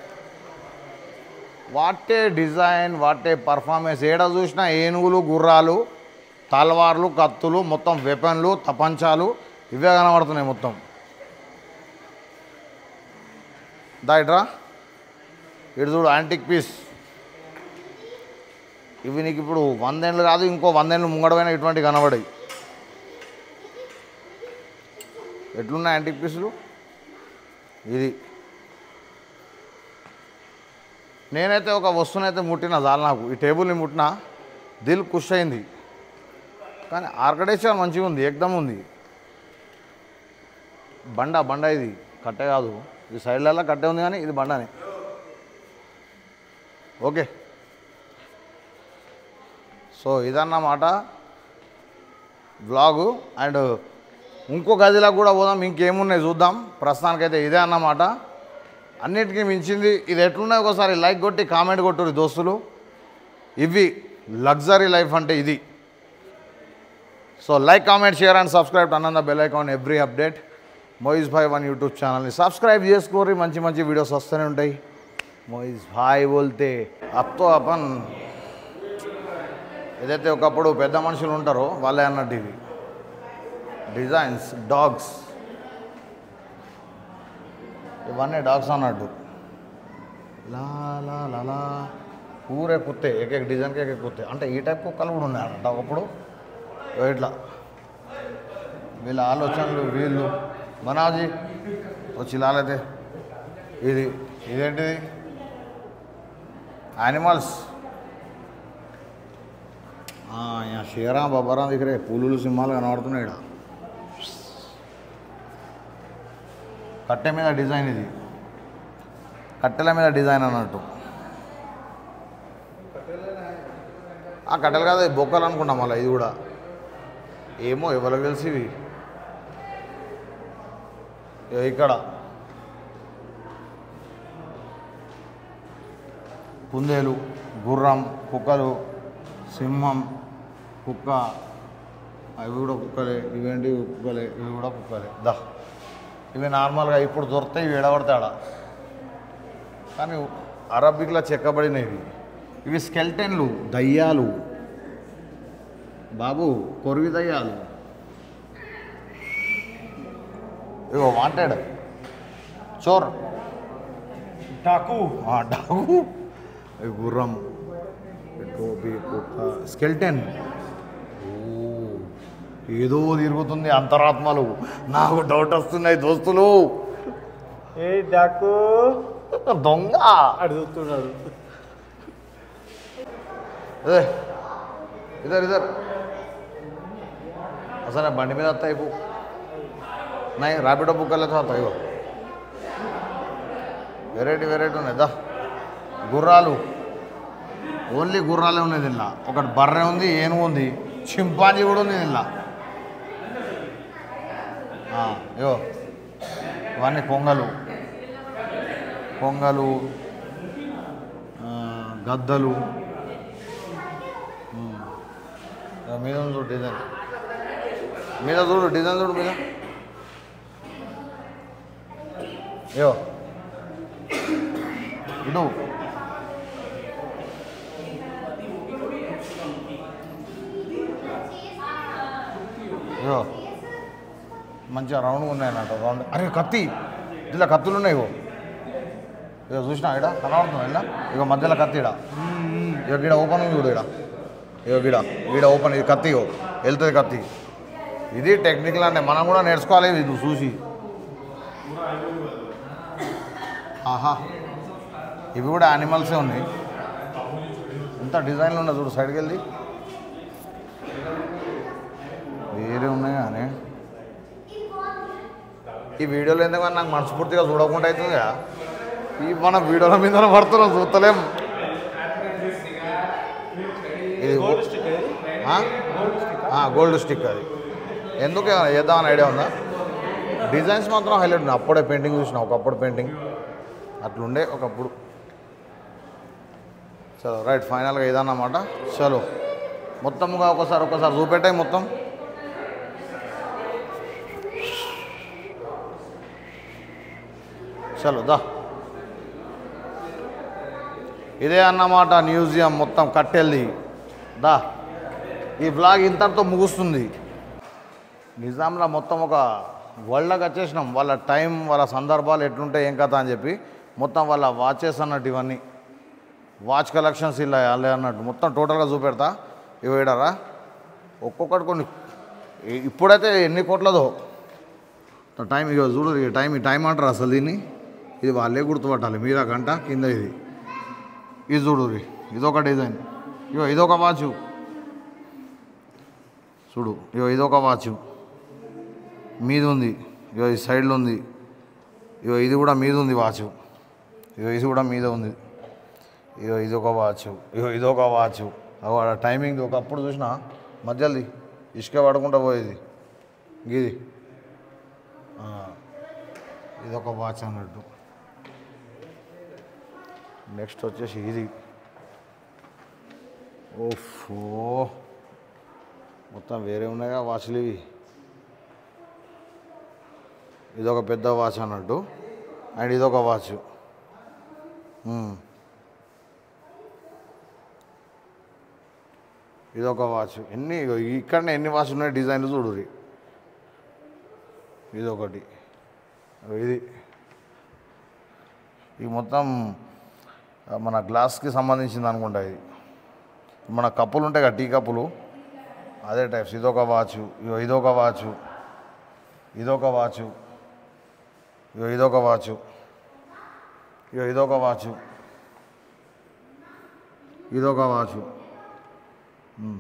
Speaker 1: వాటే డిజైన్ వాటే పర్ఫార్మెన్స్ ఏడ చూసినా ఏనుగులు గుర్రాలు తల్వార్లు కత్తులు మొత్తం వెపన్లు తపంచాలు ఇవే కనబడుతున్నాయి మొత్తం దా ఇట్రా ఇటు చూడు యాంటిక్ పీస్ ఇవి నీకు ఇప్పుడు వందేళ్ళు కాదు ఇంకో వందేళ్ళు ముంగడమైన ఇటువంటి కనబడాయి ఎట్లున్నాయి యాంటిక్ పీసులు ఇది నేనైతే ఒక వస్తువునైతే ముట్టిన చాలు నాకు ఈ టేబుల్ని ముట్టినా దిల్ ఖుష్ అయింది కానీ ఆర్కిటెక్చర్ మంచిగా ఉంది ఏకదమ్ ఉంది బండ బండ ఇది కట్టే కాదు ఈ సైడ్లలో కట్టే ఉంది కానీ ఇది బండనే ఓకే సో ఇదన్నమాట వ్లాగు అండ్ ఇంకో గదిలో కూడా పోదాం ఇంకేమున్నాయి చూద్దాం ప్రస్తుతానికైతే ఇదే అన్నమాట అన్నిటికీ మించింది ఇది ఎట్లున్నాయి ఒకసారి లైక్ కొట్టి కామెంట్ కొట్టురు దోస్తులు ఇవి లగ్జరీ లైఫ్ అంటే ఇది so like comment share and subscribe to and the bell icon every update Moiz Bhai one YouTube ఛానల్ని సబ్స్క్రైబ్ చేసుకోరి మంచి మంచి వీడియోస్ వస్తూనే ఉంటాయి మోయిజ్ భాయ్ బోల్తే అప్తో అపన్ ఏదైతే ఒకప్పుడు పెద్ద మనుషులు ఉంటారో వాళ్ళే అన్నట్టు ఇవి డిజైన్స్ డాగ్స్ ఇవన్నీ డాగ్స్ అన్నట్టు లా లా లా లా పూరే కుత్తే एक एक डिज़ाइन के एक एक కుత్తే అంటే ఈ టైప్ కుక్కలు కూడా ఉన్నాయంట ఒకప్పుడు ఇగో ఇట్లా వీళ్ళ ఆలోచనలు వీళ్ళు మనాజీ వచ్చి లాలైతే ఇది ఇదేంటిది యానిమల్స్ షేరా బొబ్బరా దగ్గరే పులులు సింహాలు కనబడుతున్నాయి ఇక్కడ కట్టె మీద డిజైన్ ఇది కట్టెల మీద డిజైన్ అన్నట్టు ఆ కట్టెలు కాదు ఇది బొక్కలు అనుకున్నాం మళ్ళీ ఇది కూడా ఏమో ఎవరికి తెలిసి ఇవి ఇగో ఇక్కడ కుందేలు గుర్రం కుక్కలు సింహం కుక్క అవి కూడా కుక్కలే ఇవేంటి కుక్కలే ఇవి కూడా కుక్కలే దా ఇవి నార్మల్గా ఇప్పుడు దొరుకుతాయి ఇవి ఎడబడతాడా కానీ అరబిక్లో చెక్కబడినవి ఇవి స్కెల్టెన్లు దయ్యాలు బాబు కొరివి దయ్యాలు ఇగో వాంటెడ్ చోర్
Speaker 2: डाकू
Speaker 1: ఆ, డాగు ఈ గుర్రం ఈ టోపీ కుక్క స్కెల్టెన్ ఓ, ఏదో తిరుగుతుంది అంతరాత్మలు నాకు డౌట్ వస్తున్నాయి దోస్తులు
Speaker 2: ఏ डाकू
Speaker 1: దొంగ
Speaker 2: అడుగుతున్నాడు
Speaker 1: ఏ, ఇదర్ ఇదర్ అసలు బండి మీద వస్తాయి పో నై ర్యాపిడో బుక్ వెళ్ళతో వస్తాయి ఇగో వెరైటీ వెరైటీ ఉన్నాయి దా గుర్రాలు ఓన్లీ గుర్రాలే ఉన్నాయి దీనిలో ఒకటి బర్రె ఉంది ఏనుగు ఉంది చింపాంజీ కూడా ఉంది దీనిలో ఆ, ఇగో ఇవన్నీ కొంగలు కొంగలు ఆ, గద్దలు ఉమ్. ఇగో మీద ఉంది చూడు డిజైన్ మీద చూడు డిజైన్ చూడు మీద యో ఇడు ఇగో మంచిగా రౌండ్గా ఉన్నాయి అన్నట్టు రౌండ్ అరే కత్తి ఇలా కత్తులు ఉన్నాయి ఇగో ఇగో చూసినా ఇడ కనబడుతుంది ఇలా ఇగో మధ్యలో కత్తి ఇడ ఇగో గీడ ఓపెన్ ఉంది చూడు ఇడ ఇగో గీడ గీడ ఓపెన్ ఇది కత్తి ఇగో వెళ్తుంది కత్తి ఇది టెక్నికల్ అంటే మనం కూడా నేర్చుకోవాలి ఇది చూసి ఆహా ఇవి కూడా యానిమల్సే ఉన్నాయి ఎంత డిజైన్లు ఉన్నాయి చూడు సైడ్కి వెళ్ళి వేరే ఉన్నాయి కానీ ఈ వీడియోలో ఎందుకని నాకు మనస్ఫూర్తిగా చూడకుండా అవుతుంది కదా ఈ మన వీడియోల మీద పడుతున్నాం చూస్తలేం ఇది ఆ? ఆ, గోల్డ్ స్టిక్ అది ఎందుకు వేద్దామని ఐడియా ఉందా డిజైన్స్ మాత్రం హైలైట్ ఉన్నాయి అప్పుడే పెయింటింగ్ చూసిన ఒకప్పుడు పెయింటింగ్ అట్లుండే ఒకప్పుడు చలో రైట్ ఫైనల్గా ఇదన్నమాట చలో మొత్తంగా ఒకసారి ఒకసారి చూపెట్టాయి మొత్తం చలో దా ఇదే అన్నమాట మ్యూజియం మొత్తం కట్టెల్ది దా ఈ బ్లాగ్ ఇంతటితో ముగుస్తుంది నిజాంలో మొత్తం ఒక వరల్డ్కి వచ్చేసినాం వాళ్ళ టైం వాళ్ళ సందర్భాలు ఎట్లుంటాయి ఏం కథ అని చెప్పి మొత్తం వాళ్ళ వాచెస్ అన్నట్టు ఇవన్నీ వాచ్ కలెక్షన్స్ ఇలా వాళ్ళే అన్నట్టు మొత్తం టోటల్గా చూపెడతా ఇవి వేయడారా ఒక్కొక్కటి కొన్ని ఇ- ఇప్పుడైతే ఎన్ని కోట్లదో టైం ఇక చూడు ఈ టైం ఈ టైం అంటారు అసలు దీన్ని ఇది వాళ్ళే గుర్తుపట్టాలి మీద గంట కింద ఇది ఇది చూడు రీ ఇదొక డిజైన్ ఇగో ఇదొక వాచు చూడు ఇగో ఇదొక వాచు మీద ఉంది ఇగో ఈ సైడ్లో ఉంది ఇగో ఇది కూడా మీద ఉంది వాచు ఇగో ఇది కూడా మీద ఉంది ఇగో ఇది ఒక వాచ్ ఇగో ఇది ఒక వాచ్ అగో ఆడ టైమింగ్ ఒకప్పుడు చూసిన మధ్యది ఇసుక పడకుండా పోయేది ఇది ఆ, ఇది ఒక వాచ్ అన్నట్టు నెక్స్ట్ వచ్చేసి ఇది ఓఫో మొత్తం వేరే ఉన్నాయిగా వాచ్లు ఇవి ఇదొక పెద్ద వాచ్ అన్నట్టు అండ్ ఇదొక వాచ్ ఉమ్. ఇదొక వాచ్ ఎన్ని ఇగో ఇక్కడనే ఎన్ని వాచ్ ఉన్నాయి డిజైన్లు చూడురి ఇదొకటి ఇగో ఇది ఇది మొత్తం ఆ, మన గ్లాస్కి సంబంధించింది అనుకుంటా ఇది మన కప్పులు ఉంటాయి కదా టీ కప్పులు అదే టైప్స్ ఇదొక వాచ్ ఇగో ఇదొక వాచ్ ఇదొక వాచ్ ఇగో ఇదొక వాచ్ ఇగో ఇదొక వాచ్ ఇదొక వాచ్ ఉమ్.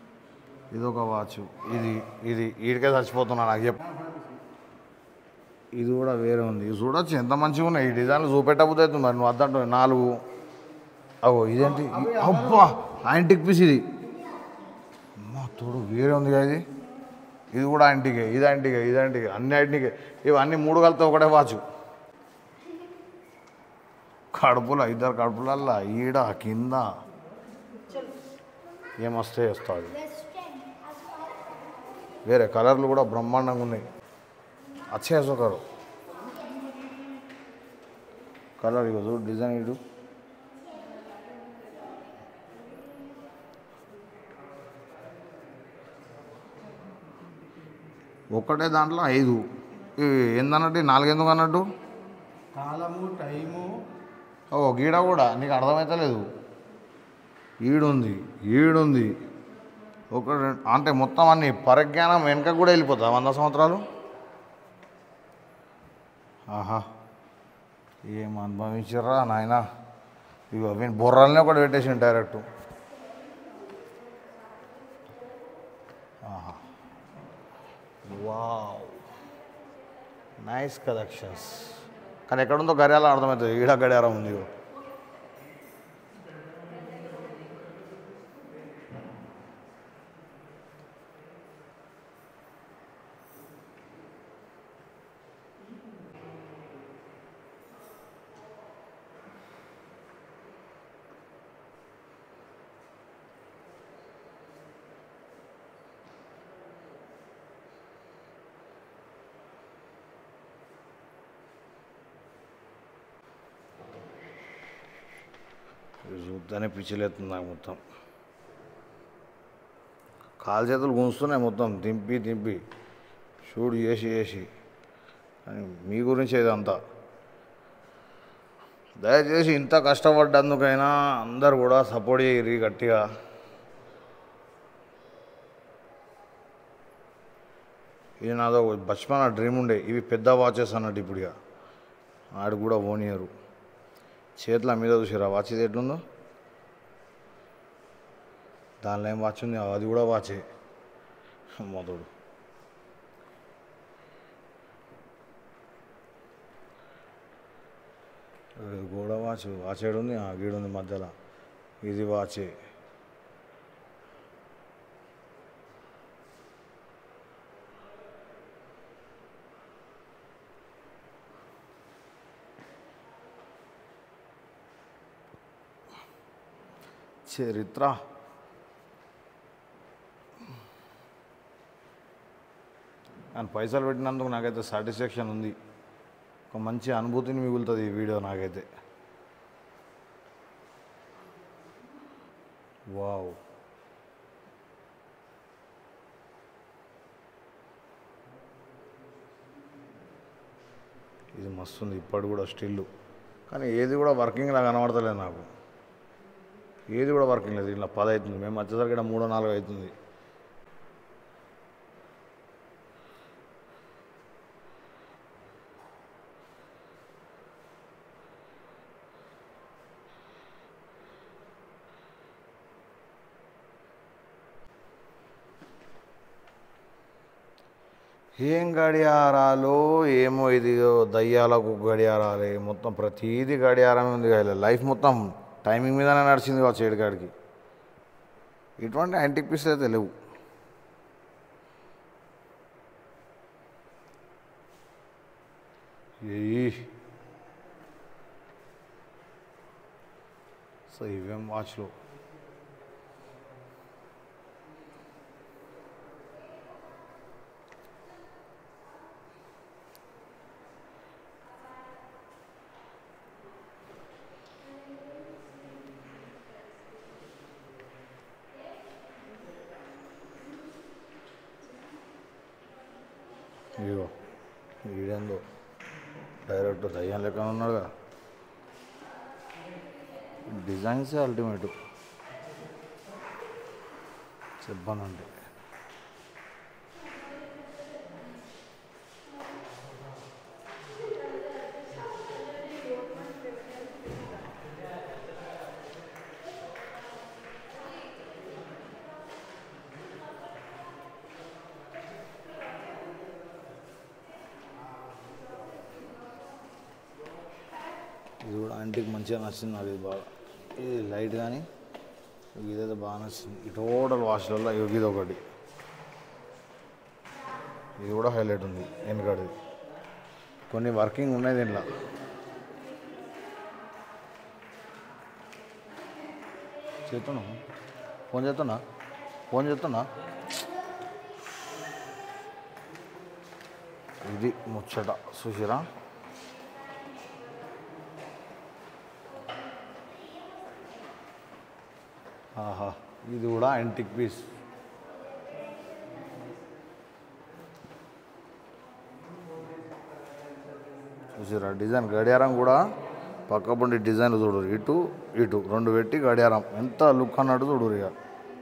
Speaker 1: ఇదొక వాచ్ ఇది ఇది ఈడికే చచ్చిపోతున్నా నాకు చెప్పు ఇది కూడా వేరే ఉంది ఇది చూడొచ్చు ఎంత మంచిగా ఉన్నాయి ఈ డిజైన్లు చూపెట్టబుద్ధి అవుతుంది మరి నువ్వు అద్దంటు నాలుగు అగో ఇదేంటి అబ్బా యాంటిక్ పీస్ ఇది అమ్మా తోడు వేరే ఉంది కదా ఇది ఇది కూడా యాంటికే ఇది యాంటికే ఇది యాంటికే అన్ని యాంటికే ఇవన్నీ మూడు కలితే ఒకటే వాచు కడుపులో ఇద్దరు కడుపులల్లా ఈడ కింద ఏమొస్తే వస్తుంది వేరే కలర్లు కూడా బ్రహ్మాండంగా ఉన్నాయి అచ్చే కరు కలర్ ఇవ్వదు డిజైన్ ఇడు ఒక్కటే దాంట్లో ఐదు ఇవి ఏందన్నట్టు ఈ నాలుగెందుకు అన్నట్టు
Speaker 2: కాలము టైము
Speaker 1: ఓ గీడ కూడా నీకు అర్థమవుతలేదు ఈడుంది ఈడుంది ఒక రెం- అంటే మొత్తం అన్ని పరిజ్ఞానం వెనక కూడా వెళ్ళిపోతా వంద సంవత్సరాలు ఆహా ఏం అనుభవించరా నాయన ఇగో వీని బుర్రల్ని ఒకటి పెట్టేసి డైరెక్ట్ ఆహా వావ్ నైస్ కలెక్షన్స్ కానీ ఎక్కడుందో గడియారం అర్థమవుతుంది ఈడ గడియారం ఉంది ఇగో. ఇది చూద్దానే పిచ్చిలేస్తుంది నాకు మొత్తం కాలు చేతులు గుంజుతున్నాయి మొత్తం దింపి దింపి షూట్ చేసి చేసి అని మీ గురించి ఇదంతా దయచేసి ఇంత కష్టపడ్డందుకైనా అందరు కూడా సపోర్ట్ చేయరు గట్టిగా ఇది నాదో బచ్పన డ్రీమ్ ఉండే ఇవి పెద్ద వాచెస్ అన్నట్టు ఇప్పుడు ఇక ఆడు కూడా ఓనియరు చేతుల మీద చూసిరా వాచ్ ఇది ఎట్లుందో దానిలో ఏం వాచ్ ఉంది అది కూడా వాచే మొదడు ఇది కూడా వాచ్ వాచ్ ఏడుంది ఆ గీడుంది మధ్యలో ఇది వాచే చరిత్ర ఆయన పైసలు పెట్టినందుకు నాకైతే సాటిస్ఫాక్షన్ ఉంది ఒక మంచి అనుభూతిని మిగులుతుంది ఈ వీడియో నాకైతే వావ్ ఇది మస్తుంది ఇప్పటి కూడా స్టిల్ కానీ ఏది కూడా వర్కింగ్ లా కనబడతలేదు నాకు ఏది కూడా వర్కింగ్ లేదు ఇలా పది అవుతుంది మేము వచ్చేసరికి ఇక్కడ మూడో నాలుగు అవుతుంది ఏం గడియారాలు ఏమో ఇది దయ్యాలకు గడియారాలే మొత్తం ప్రతిదీ గడియారమే ఉంది కదా లైఫ్ మొత్తం టైమింగ్ మీదనే నడిచింది కావచ్చు ఏడుకాడికి ఇటువంటి యాంటిక్ పీస్ అయితే లేవు ఏయ్ సో ఇవేం వాచ్లు ఇదిగో ఈడేందో డైరెక్ట్ దయ్యం లెక్క ఉన్నాడుగా డిజైన్సే అల్టిమేట్ చెప్పానంటే ఇంటికి మంచిగా నచ్చింది నాకు ఇది బాగా ఇది లైట్ కానీ ఇదైతే బాగా నచ్చింది ఈ టోటల్ వాష్లలో ఇది ఒకటి ఇది కూడా హైలైట్ ఉంది వెనకడిది కొన్ని వర్కింగ్ ఉన్నాయి దీంట్లో చేస్తున్నా ఫోన్ చేస్తున్నా ఫోన్ చేస్తున్నా ఇది ముచ్చట చూసిరా ఆహా ఇది కూడా యాంటిక్ పీస్ చూసిరా డిజైన్ గడియారం కూడా పక్క పండి డిజైన్ చూడరు ఇటు ఇటు రెండు పెట్టి గడియారం ఎంత లుక్ అన్నట్టు చూడరు ఇక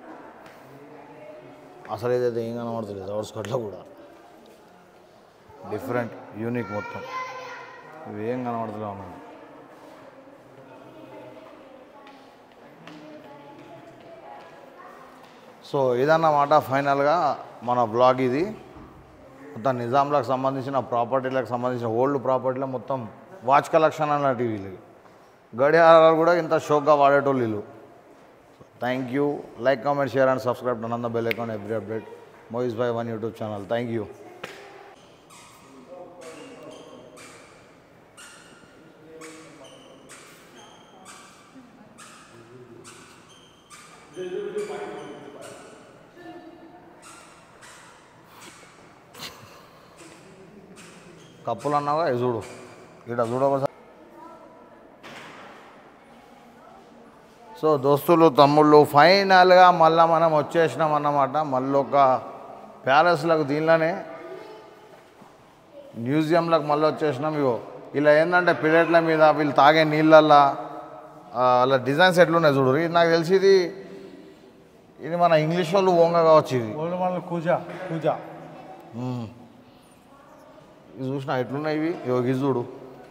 Speaker 1: అసలు ఏదైతే ఏం కనబడతలేదు అవర్స్ కట్లో కూడా డిఫరెంట్ యూనిక్ మొత్తం ఇవి ఏం కనబడతలే ఉన్నాయి సో ఇదన్నమాట ఫైనల్గా మన బ్లాగ్ ఇది మొత్తం నిజాంలకు సంబంధించిన ప్రాపర్టీలకు సంబంధించిన ఓల్డ్ ప్రాపర్టీలో మొత్తం వాచ్ కలెక్షన్ అన్నట్టు వీళ్ళకి గడియారాలు కూడా ఇంత షోక్గా వాడేటోళ్ళు వీళ్ళు thank you like comment share and subscribe and the bell account every update Moiz Bhai one YouTube channel thank you కప్పులు అన్నావా ఇది చూడు ఇక్కడ చూడు ఒకసారి సో దోస్తులు తమ్ముళ్ళు ఫైనల్గా మళ్ళీ మనం వచ్చేసినాం అన్నమాట మళ్ళీ ఒక ప్యాలెస్లకు దీనిలోనే మ్యూజియంలకు మళ్ళీ వచ్చేసినాం ఇగో ఇలా ఏంటంటే పిల్లట్ల మీద వీళ్ళు తాగే నీళ్ళల్లో ఆ, అలా డిజైన్స్ ఎట్లున్నాయి చూడు ఇది నాకు తెలిసి ఇది ఇది మన ఇంగ్లీష్ వాళ్ళు ఓంగ కావచ్చు ఇది
Speaker 2: ఓల్డ్ మోడల్ కూజ కూజ
Speaker 1: మ్మ్. ఇది చూసిన ఎట్లున్నాయి ఇవి ఇగో ఇది చూడు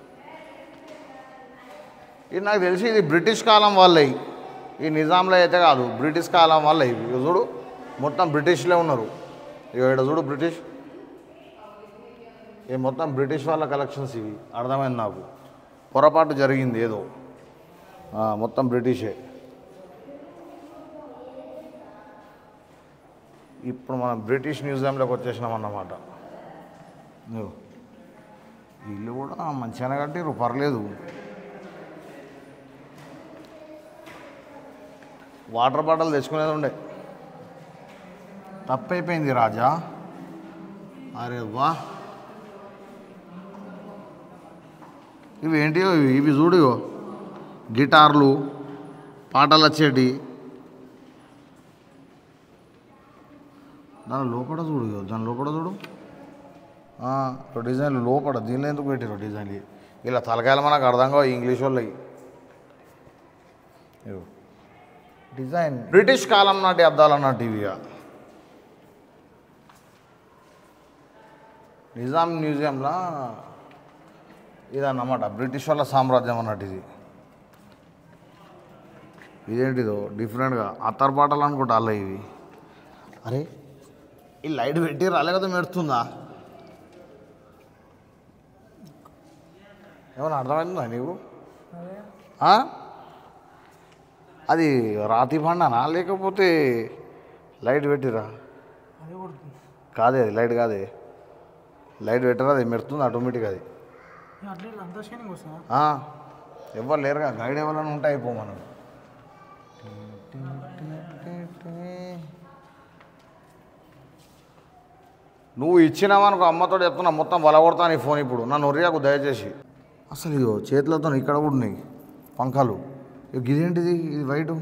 Speaker 1: ఇది నాకు తెలిసి ఇది బ్రిటిష్ కాలం వాళ్ళవి ఈ నిజాంలో అయితే కాదు బ్రిటిష్ కాలం వాళ్ళ ఇవి ఇగో చూడు మొత్తం బ్రిటిష్లే ఉన్నారు ఇగో ఇక్కడ చూడు బ్రిటిష్ ఈ మొత్తం బ్రిటిష్ వాళ్ళ కలెక్షన్స్ ఇవి అర్థమైంది నాకు పొరపాటు జరిగింది ఏదో ఆ, మొత్తం బ్రిటిషే ఇప్పుడు మనం బ్రిటిష్ మ్యూజియంలోకి వచ్చేసినాం అన్నమాట ఇదిగో. ఇల్లు కూడా మంచిగానే కట్టిర్రు పర్లేదు వాటర్ బాటిల్ తెచ్చుకునేది ఉండే తప్పైపోయింది రాజా అరే వా ఇవి ఏంటియో ఇవి ఇవి చూడు ఇగో. గిటార్లు పాటలు వచ్చేటి దాని లోపల చూడు ఇగో. దాని లోపల చూడు ఆ, ఇగో డిజైన్లు లోపల దీనిలో ఎందుకు పెట్టారు డిజైన్లు ఇలా తలకాయలు మనకు అర్థం కావు ఇంగ్లీష్ వాళ్ళకి ఇగో. డిజైన్ బ్రిటిష్ కాలం నాటి అద్దాలు అన్నట్టు ఇవి ఇక. నిజాం మ్యూజియంలో ఇదన్నమాట బ్రిటిష్ వాళ్ళ సామ్రాజ్యం అన్నట్టు ఇది ఇదేంటిదో డిఫరెంట్గా అత్తర్ పాటలు అనుకుంటా అలా ఇవి అరే ఈ లైట్ పెట్టి రాలే కదా మెడుతుందా ఏమన్నా అర్థమవుతుందా నీకు ఆ? అది రాతి పండానా లేకపోతే లైట్ పెట్టిరా
Speaker 2: అదే కొడుతుంది
Speaker 1: కాదే అది లైట్ కాదే లైట్ పెట్టరా అది మెడుతుంది ఆటోమేటిక్ అది
Speaker 2: అట్లా అంతా షైనింగ్ వస్తుందా
Speaker 1: ఆ, ఎవరు లేరుగా గైడ్ ఎవరైనా ఉంటే అయిపో మనం నువ్వు ఇచ్చినావనుకో అమ్మతో చెప్తున్నా మొత్తం వలగొడతా నీ ఫోన్ ఇప్పుడు నన్ను ఒరియాకు దయచేసి అసలు ఇగో చేతులతో ఇక్కడ కూడా ఉన్నాయి పంఖాలు ఇగో ఇదేంటిది ఇది వైటు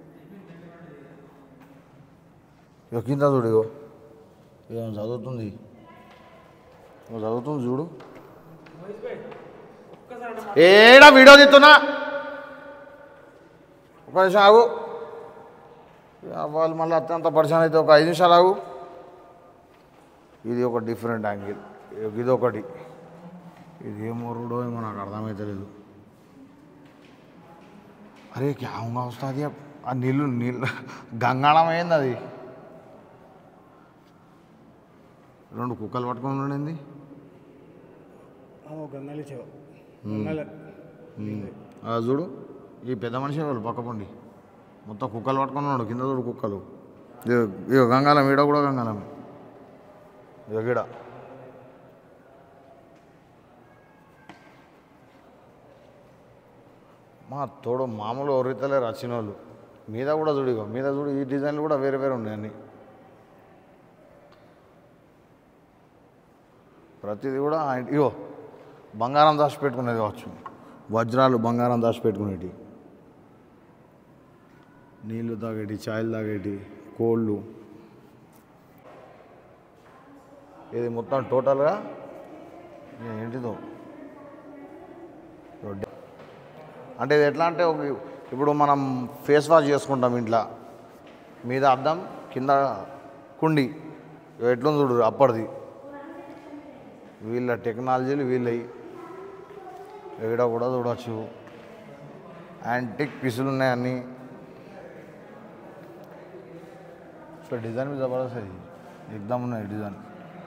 Speaker 1: ఇగో కింద చూడు ఇగో ఏం చదువుతుంది ఇగో చదువుతుంది చూడు ఏడా వీడియో తీస్తున్నా ఒక నిమిషం ఆగు ఇక వాళ్ళు మళ్ళీ అత్యంత పరిచయం అయితే ఒక ఐదు నిమిషాలు ఆగు ఇది ఒక డిఫరెంట్ యాంగిల్ ఇది ఒకటి ఇది ఏ మొరుడో ఏమో నాకు అర్థమైతలేదు అరే క్యాంగా వస్తుంది ఆ నీళ్ళు నీళ్ళు గంగాళం అయింది అది రెండు కుక్కలు పట్టుకొని ఉండింది
Speaker 2: గంగాలి చెవ గంగాల
Speaker 1: ఆ, చూడు ఈ పెద్ద మనిషి వాళ్ళు పక్క పండి మొత్తం కుక్కలు పట్టుకొని ఉన్నాడు కింద చూడు కుక్కలు ఇగో ఇగో గంగాలం ఈడ కూడా గంగాలం ఇగో గీడ మా తోడు మామూలు ఒరితలేరు వచ్చిన వాళ్ళు మీద కూడా చూడు ఇగో మీద చూడు ఈ డిజైన్లు కూడా వేరే వేరే ఉన్నాయి అన్నీ ప్రతిదీ కూడా ఆయన- ఇగో బంగారం దాచిపెట్టుకునేది కావచ్చు వజ్రాలు బంగారం దాచిపెట్టుకునేటి నీళ్లు తాగేటి ఛాయలు తాగేటి కోళ్ళు ఇది మొత్తం టోటల్గా ఏంటిదో ఇదో అంటే ఇది ఎట్లా అంటే ఒక ఇప్పుడు మనం ఫేస్ వాష్ చేసుకుంటాం ఇంట్లో మీద అద్దం కింద కుండి ఇగో ఎట్లుంది చూడు అప్పటిది వీళ్ళ టెక్నాలజీలు వీళ్ళవి ఈడ కూడా చూడవచ్చు యాంటిక్ పీసులు ఉన్నాయి అన్నీ సో డిజైన్ మీద జబర్దస్త్ అది ఎగ్దమ్ ఉన్నాయి డిజైన్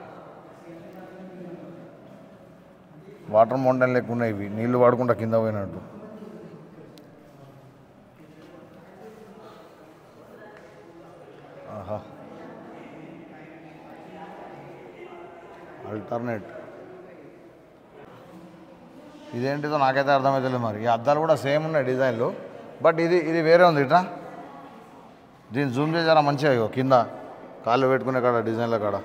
Speaker 1: వాటర్ మౌంటైన్ లెక్క ఉన్నాయి ఇవి నీళ్లు వాడకుండా కింద పోయినట్టు ఆహా అల్టర్నేట్ ఇదేంటిదో నాకైతే అర్థమవుతలేదు మరి ఈ అద్దాలు కూడా సేమ్ ఉన్నాయి డిజైన్లు బట్ ఇది ఇది వేరే ఉంది ఇట్లా దీన్ని జూమ్ చేసారా మంచిగా ఇగో కింద కాళ్ళు పెట్టుకునే కాడ డిజైన్ల కాడ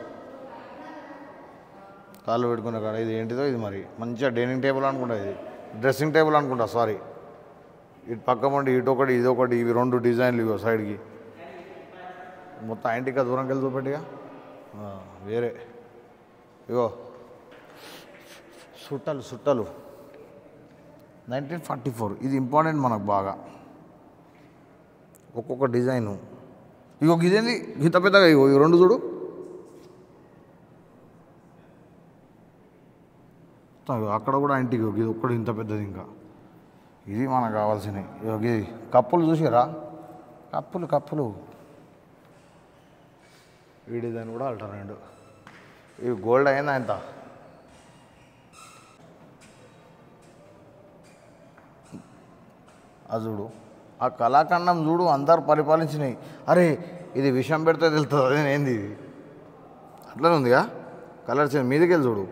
Speaker 1: కాళ్ళు పెట్టుకునే కాడ ఇది ఏంటిదో ఇది మరి మంచిగా డైనింగ్ టేబుల్ అనుకుంటా ఇది డ్రెస్సింగ్ టేబుల్ అనుకుంటా సారీ ఇటు పక్క పండి ఇటు ఒకటి ఇది ఒకటి ఇవి రెండు డిజైన్లు ఇగో సైడ్కి మొత్తం యాంటికా దూరంకి వెళ్ళి చూపెట్టిగా ఆ, వేరే ఇగో సుట్టలు సుట్టలు నైన్టీన్ ఫార్టీ ఫోర్ ఇది ఇంపార్టెంట్ మనకు బాగా ఒక్కొక్క డిజైను ఇగో ఇదేంది ఇంత పెద్దగా ఇగో ఈ రెండు చూడు మొత్తం ఇగో అక్కడ కూడా ఇంటికి ఇది ఒక్కడు ఇంత పెద్దది ఇంకా ఇది మనకు కావాల్సినవి ఇగో ఇది కప్పులు చూసారా కప్పులు కప్పులు ఈ డిజైన్ కూడా ఆల్టర్నేట్ ఇవి గోల్డ్ అయిందా ఎంత అది చూడు ఆ కళాఖండం చూడు అందరు పరిపాలించినాయి అరే ఇది విషం పెడితే తెలుస్తుంది అదే ఏంది ఇది అట్లనే ఉందిగా కలర్ చేంజ్ మీదకి వెళ్ళి చూడు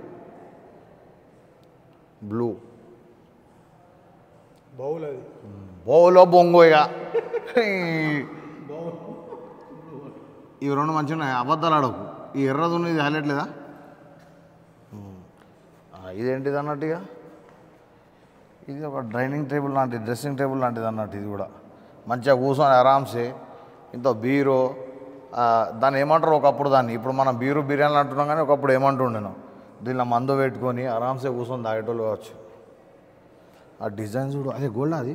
Speaker 1: బ్లూ
Speaker 2: బౌల్ అది
Speaker 1: బోలో బొంగోయా ఇవి రెండు మంచిగా ఉన్నాయి అబద్ధాలు ఆడకు ఈ ఎర్రది ఉన్నది ఇది హైలైట్ లేదా ఉమ్. ఆ, ఇదేంటిది అన్నట్టుగా ఇది ఒక డైనింగ్ టేబుల్ లాంటిది డ్రెస్సింగ్ టేబుల్ లాంటిది అన్నట్టు ఇది కూడా మంచిగా కూర్చొని ఆరామ్సే ఇంత బీరో ఆ, దాన్ని ఏమంటారు ఒకప్పుడు దాన్ని ఇప్పుడు మనం బీరు బిర్యానీ అంటున్నాం కానీ ఒకప్పుడు ఏమంటుండేను దీనిలో మందు పెట్టుకొని ఆరామ్సే కూర్చొని తాగేటోళ్ళు కావచ్చు ఆ డిజైన్ చూడు అదే గోల్డ్ అది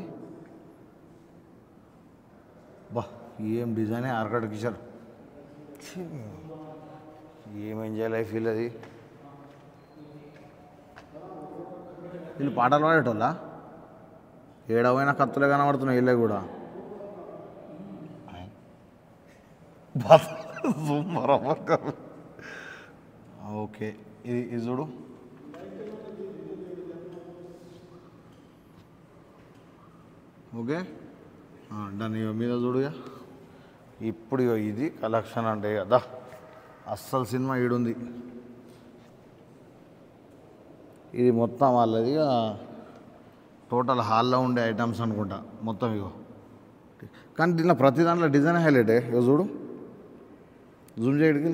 Speaker 1: బా ఏం డిజైనే ఆర్కడ్ కిషోర్ ఛీ. ఏం ఎంజాయ్ లైఫ్ ఫీల్ అది వీళ్ళు పాటలు పాడేటోళ్ళ ఏడవైనా కత్తులే కనబడుతున్నాయి వీళ్ళే కూడా ఓకే ఇది ఇది చూడు ఓకే ఆ, దాని మీద చూడుగా ఇప్పుడు ఇగో ఇది కలెక్షన్ అంటే కదా అస్సలు సినిమా ఈడుంది ఇది మొత్తం వాళ్ళది ఇక టోటల్ హాల్లో ఉండే ఐటమ్స్ అనుకుంటా మొత్తం ఇగో కానీ దీనిలో ప్రతి దాంట్లో డిజైన్ హైలైటే ఇగో చూడు జూమ్ చేయడికి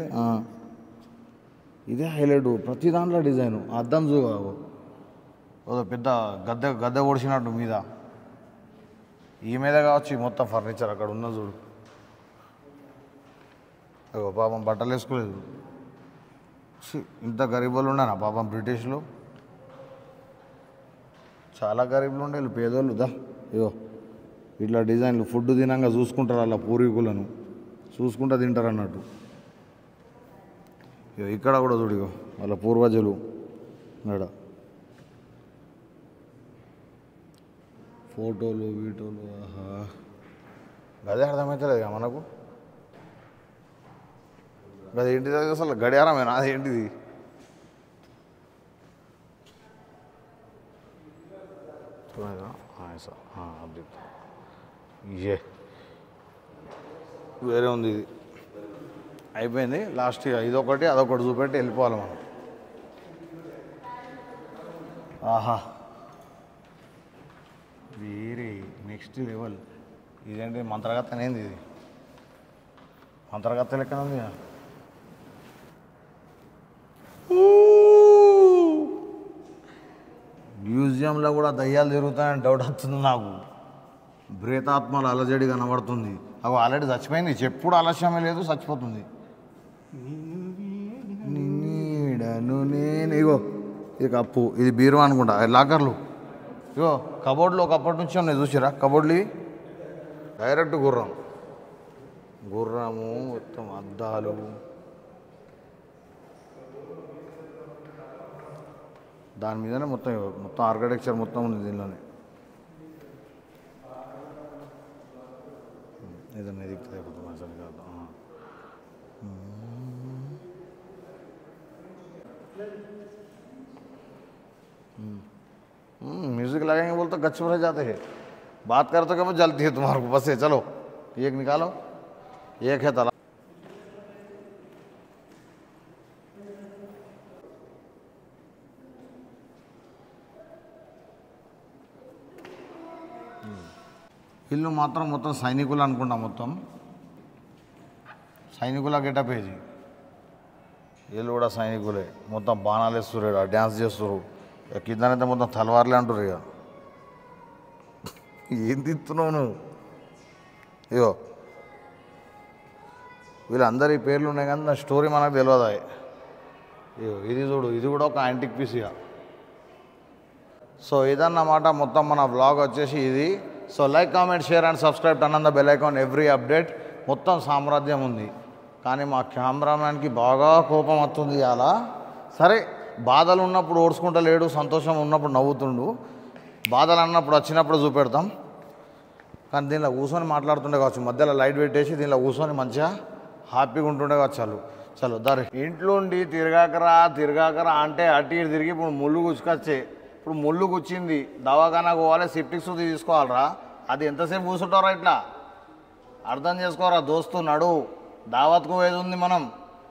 Speaker 1: ఇదే హైలైట్ ప్రతి దాంట్లో డిజైను అద్దం చూ ఓ పెద్ద గద్దె గద్దె ఓడిచినట్టు మీద ఈ మీద కావచ్చు ఈ మొత్తం ఫర్నిచర్ అక్కడ ఉన్న చూడు అగో పాపం బట్టలు వేసుకోలేదు ఛీ, ఇంత గరీబులు ఉండనా పాపం బ్రిటిష్లు చాలా గరీబులు ఉండే వీళ్ళు పేదోళ్ళు దా ఇగో ఇట్లా డిజైన్లు ఫుడ్ తినంగా చూసుకుంటారు అలా పూర్వీకులను చూసుకుంటా తింటారు అన్నట్టు ఇగో ఇక్కడ కూడా చూడు ఇగో వాళ్ళ పూర్వజులు ఇక్కడ ఫోటోలు వీటోలు ఆహా అదే అర్థమవుతలేదు ఇక మనకు అదేంటిది అది అసలు గడియారమేనా అదేంటిది చూడగా ऐसा हाँ अब दिखता ये వేరే ఉంది ఇది అయిపోయింది లాస్ట్ ఇదొకటి అదొకటి చూపెట్టి వెళ్ళిపోవాలి మనం ఆహా వేరే నెక్స్ట్ లెవెల్ ఇదేంటి మంత్రగత్తన ఏంది ఇది మంత్రగత్త లెక్కన ఉంది కదా. ఊ! మ్యూజియంలో కూడా దయ్యాలు తిరుగుతాయని డౌట్ వస్తుంది నాకు ప్రేతాత్మలు అలజడి కనబడుతుంది అవి ఆల్రెడీ చచ్చిపోయింది చెప్పుడు ఆలస్యమే లేదు చచ్చిపోతుంది నీడను నేను ఇగో ఇది కప్పు ఇది బీరువా అనుకుంటా ఇది లాకర్లు ఇగో కబోర్డ్లో ఒకప్పటి నుంచి ఉన్నాయి చూసిరా కబోర్డ్లు ఇవి డైరెక్ట్ గుర్రం గుర్రము మొత్తం అద్దాలు దాని మీదనే మొత్తం మొత్తం ఆర్కిటెక్చర్ మొత్తం ఉంది దీనిలోనే ఏదన్నా ఎదిగితే అయిపోతుంది అసలు కాదు ఆ. हम्म, म्यूजिक लगाएंगे बोल तो गच्छ भर जाते हैं बात करते कि मैं जलती है तुम्हारे को बस है चलो एक निकालो एक है ताला ఇల్లు మాత్రం మొత్తం సైనికులు అనుకుంటా మొత్తం సైనికుల గెటప్ ఇది వీళ్ళు కూడా సైనికులే మొత్తం బాణాలు వేస్తారు ఈడ, డ్యాన్స్ చేస్తారు ఇక కిందనైతే మొత్తం తలవార్లే అంటారు ఇక ఏం తిత్తున్నావు నువ్వు ఇగో వీళ్ళందరి పేర్లు ఉన్నాయి కానీ నా స్టోరీ మనకు తెలియదు ఇగో ఇది చూడు ఇది కూడా ఒక యాంటిక్ పీస్ ఇక సో ఇదన్నమాట మొత్తం మన బ్లాగ్ వచ్చేసి ఇది so like comment share and subscribe and the bell icon every update మొత్తం సామ్రాజ్యం ఉంది కానీ మా కెమెరామ్యాన్కి బాగా కోపం వస్తుంది అలా సరే బాధలు ఉన్నప్పుడు ఓడ్చుకుంటా లేడు సంతోషం ఉన్నప్పుడు నవ్వుతుండు బాధలు అన్నప్పుడు వచ్చినప్పుడు చూపెడతాం కానీ దీనిలో కూర్చొని మాట్లాడుతుండే కావచ్చు మధ్యలో లైట్ పెట్టేసి దీనిలో కూర్చొని మంచిగా హ్యాపీగా ఉంటుండే కావచ్చు చాలు చలో దారి ఇంట్లో ఉండి తిరగాకరా తిరగాకరా అంటే అటు ఇటు తిరిగి ఇప్పుడు ముళ్ళు గుచ్చుకొచ్చే ఇప్పుడు ముళ్ళు గుచ్చింది దవాఖానా పోవాలి సిప్టిక్ సుది తీసుకోవాలరా అది ఎంతసేపు కూర్చుంటారా ఇట్లా అర్థం చేసుకోరా దోస్తు నడు దావత్కు పోయేది ఉంది మనం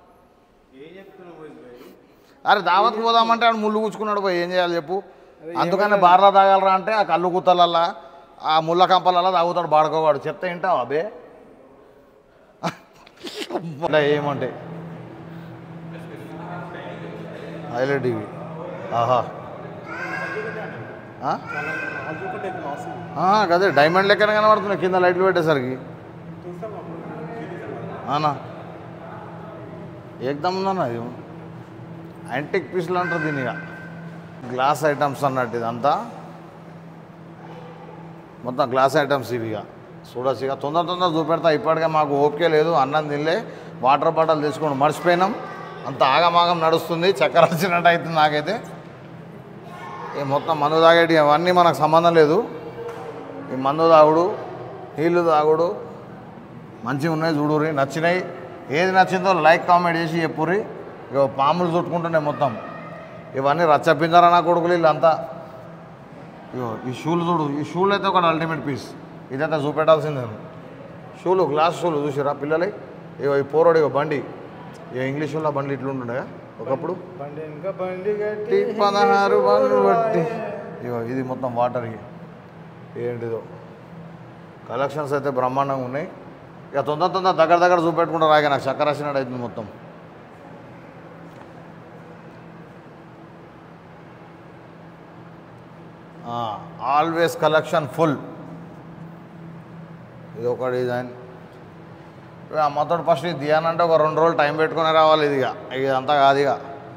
Speaker 1: అరే దావత్కు పోదామంటే ఆడు ముళ్ళు గుచ్చుకున్నాడు పోయి ఏం చేయాలి చెప్పు అందుకని బార్లా తాగలరా అంటే ఆ కళ్ళు గుత్తలల్లా ఆ ముళ్ళ కంపలల్లా తాగుతాడు బాడుకోవాడు చెప్తే వింటావు అబే అట్లా ఏమంటే హైలైట్ ఇవి ఆహా ఆ? ఆ, అదే డైమండ్ లెక్కన కనబడుతున్నాయి కింద లైట్లు పెట్టేసరికి అవునా ఏకదమ్ ఉందన్న ఇది యాంటిక్ పీస్లు అంటారు దీని ఇక గ్లాస్ ఐటమ్స్ అన్నట్టు ఇదంతా మొత్తం గ్లాస్ ఐటమ్స్ ఇవి ఇక చూడొచ్చు ఇక తొందర తొందర చూపెడతా ఇప్పటికే మాకు ఓపిక లేదు అన్నం తినలే వాటర్ బాటిల్ తెచ్చుకొని మర్చిపోయినాం అంత ఆగమాగం నడుస్తుంది చక్కెర వచ్చినట్టు అవుతుంది నాకైతే ఈ మొత్తం మందు తాగేటి అవన్నీ మనకు సంబంధం లేదు ఈ మందు తాగుడు నీళ్ళు తాగుడు మంచిగా ఉన్నాయి చూడురి నచ్చినాయి ఏది నచ్చిందో లైక్ కామెంట్ చేసి చెప్పుర్రి ఇక పాములు చుట్టుకుంటున్నాయి మొత్తం ఇవన్నీ రచ్చపిందరా నా కొడుకులు వీళ్ళంతా ఇగో ఈ షూలు చూడు ఈ షూలు అయితే ఒక అల్టిమేట్ పీస్ ఇదైతే చూపెట్టాల్సిందే షూలు గ్లాస్ షూలు చూసిరా పిల్లలే ఇగో ఈ పోరోడు ఇగో బండి ఇక ఇంగ్లీషులో బండి ఇట్లుంటుండగా ఒకప్పుడు
Speaker 2: బండి ఇంకా బండి
Speaker 1: టీ పదహారు బండ్లు బట్టి ఇగో ఇది మొత్తం వాటర్ ఇవి. ఏంటిదో కలెక్షన్స్ అయితే బ్రహ్మాండంగా ఉన్నాయి ఇక తొందర తొందర దగ్గర దగ్గర చూపెట్టుకుంటారు రాగా నాకు చక్కర రాసినట్టు అవుతుంది మొత్తం ఆల్వేస్ కలెక్షన్ ఫుల్ ఇది ఒక డిజైన్ ఇక అమ్మతో ఫస్ట్ ఇది దియానంటే ఒక రెండు రోజులు టైం పెట్టుకునే రావాలి ఇది ఇక ఇదంతా కాదు ఇక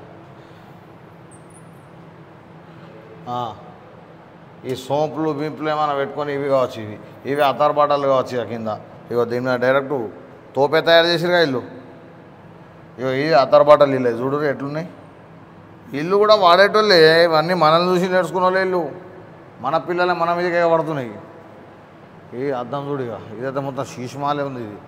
Speaker 1: ఆ. ఈ సోంపులు బింపులు ఏమైనా పెట్టుకొని ఇవి కావచ్చు ఇవి ఇవి అతార్ బాటలు కావచ్చు ఇక కింద ఇగో దీని మీద డైరెక్ట్ తోపే తయారు చేసిరుగా ఇల్లు ఇగో ఇది అతార్ బాటలు ఇల్లే చూడు ఎట్లున్నాయి ఇల్లు కూడా వాడేటోళ్ళే ఇవన్నీ మనల్ని చూసి నేర్చుకున్న వాళ్ళే ఇల్లు మన పిల్లలే మన మీదకే పడుతున్నాయి ఈ అద్దం చూడు ఇక ఇదైతే మొత్తం శీషమాలే ఉంది ఇది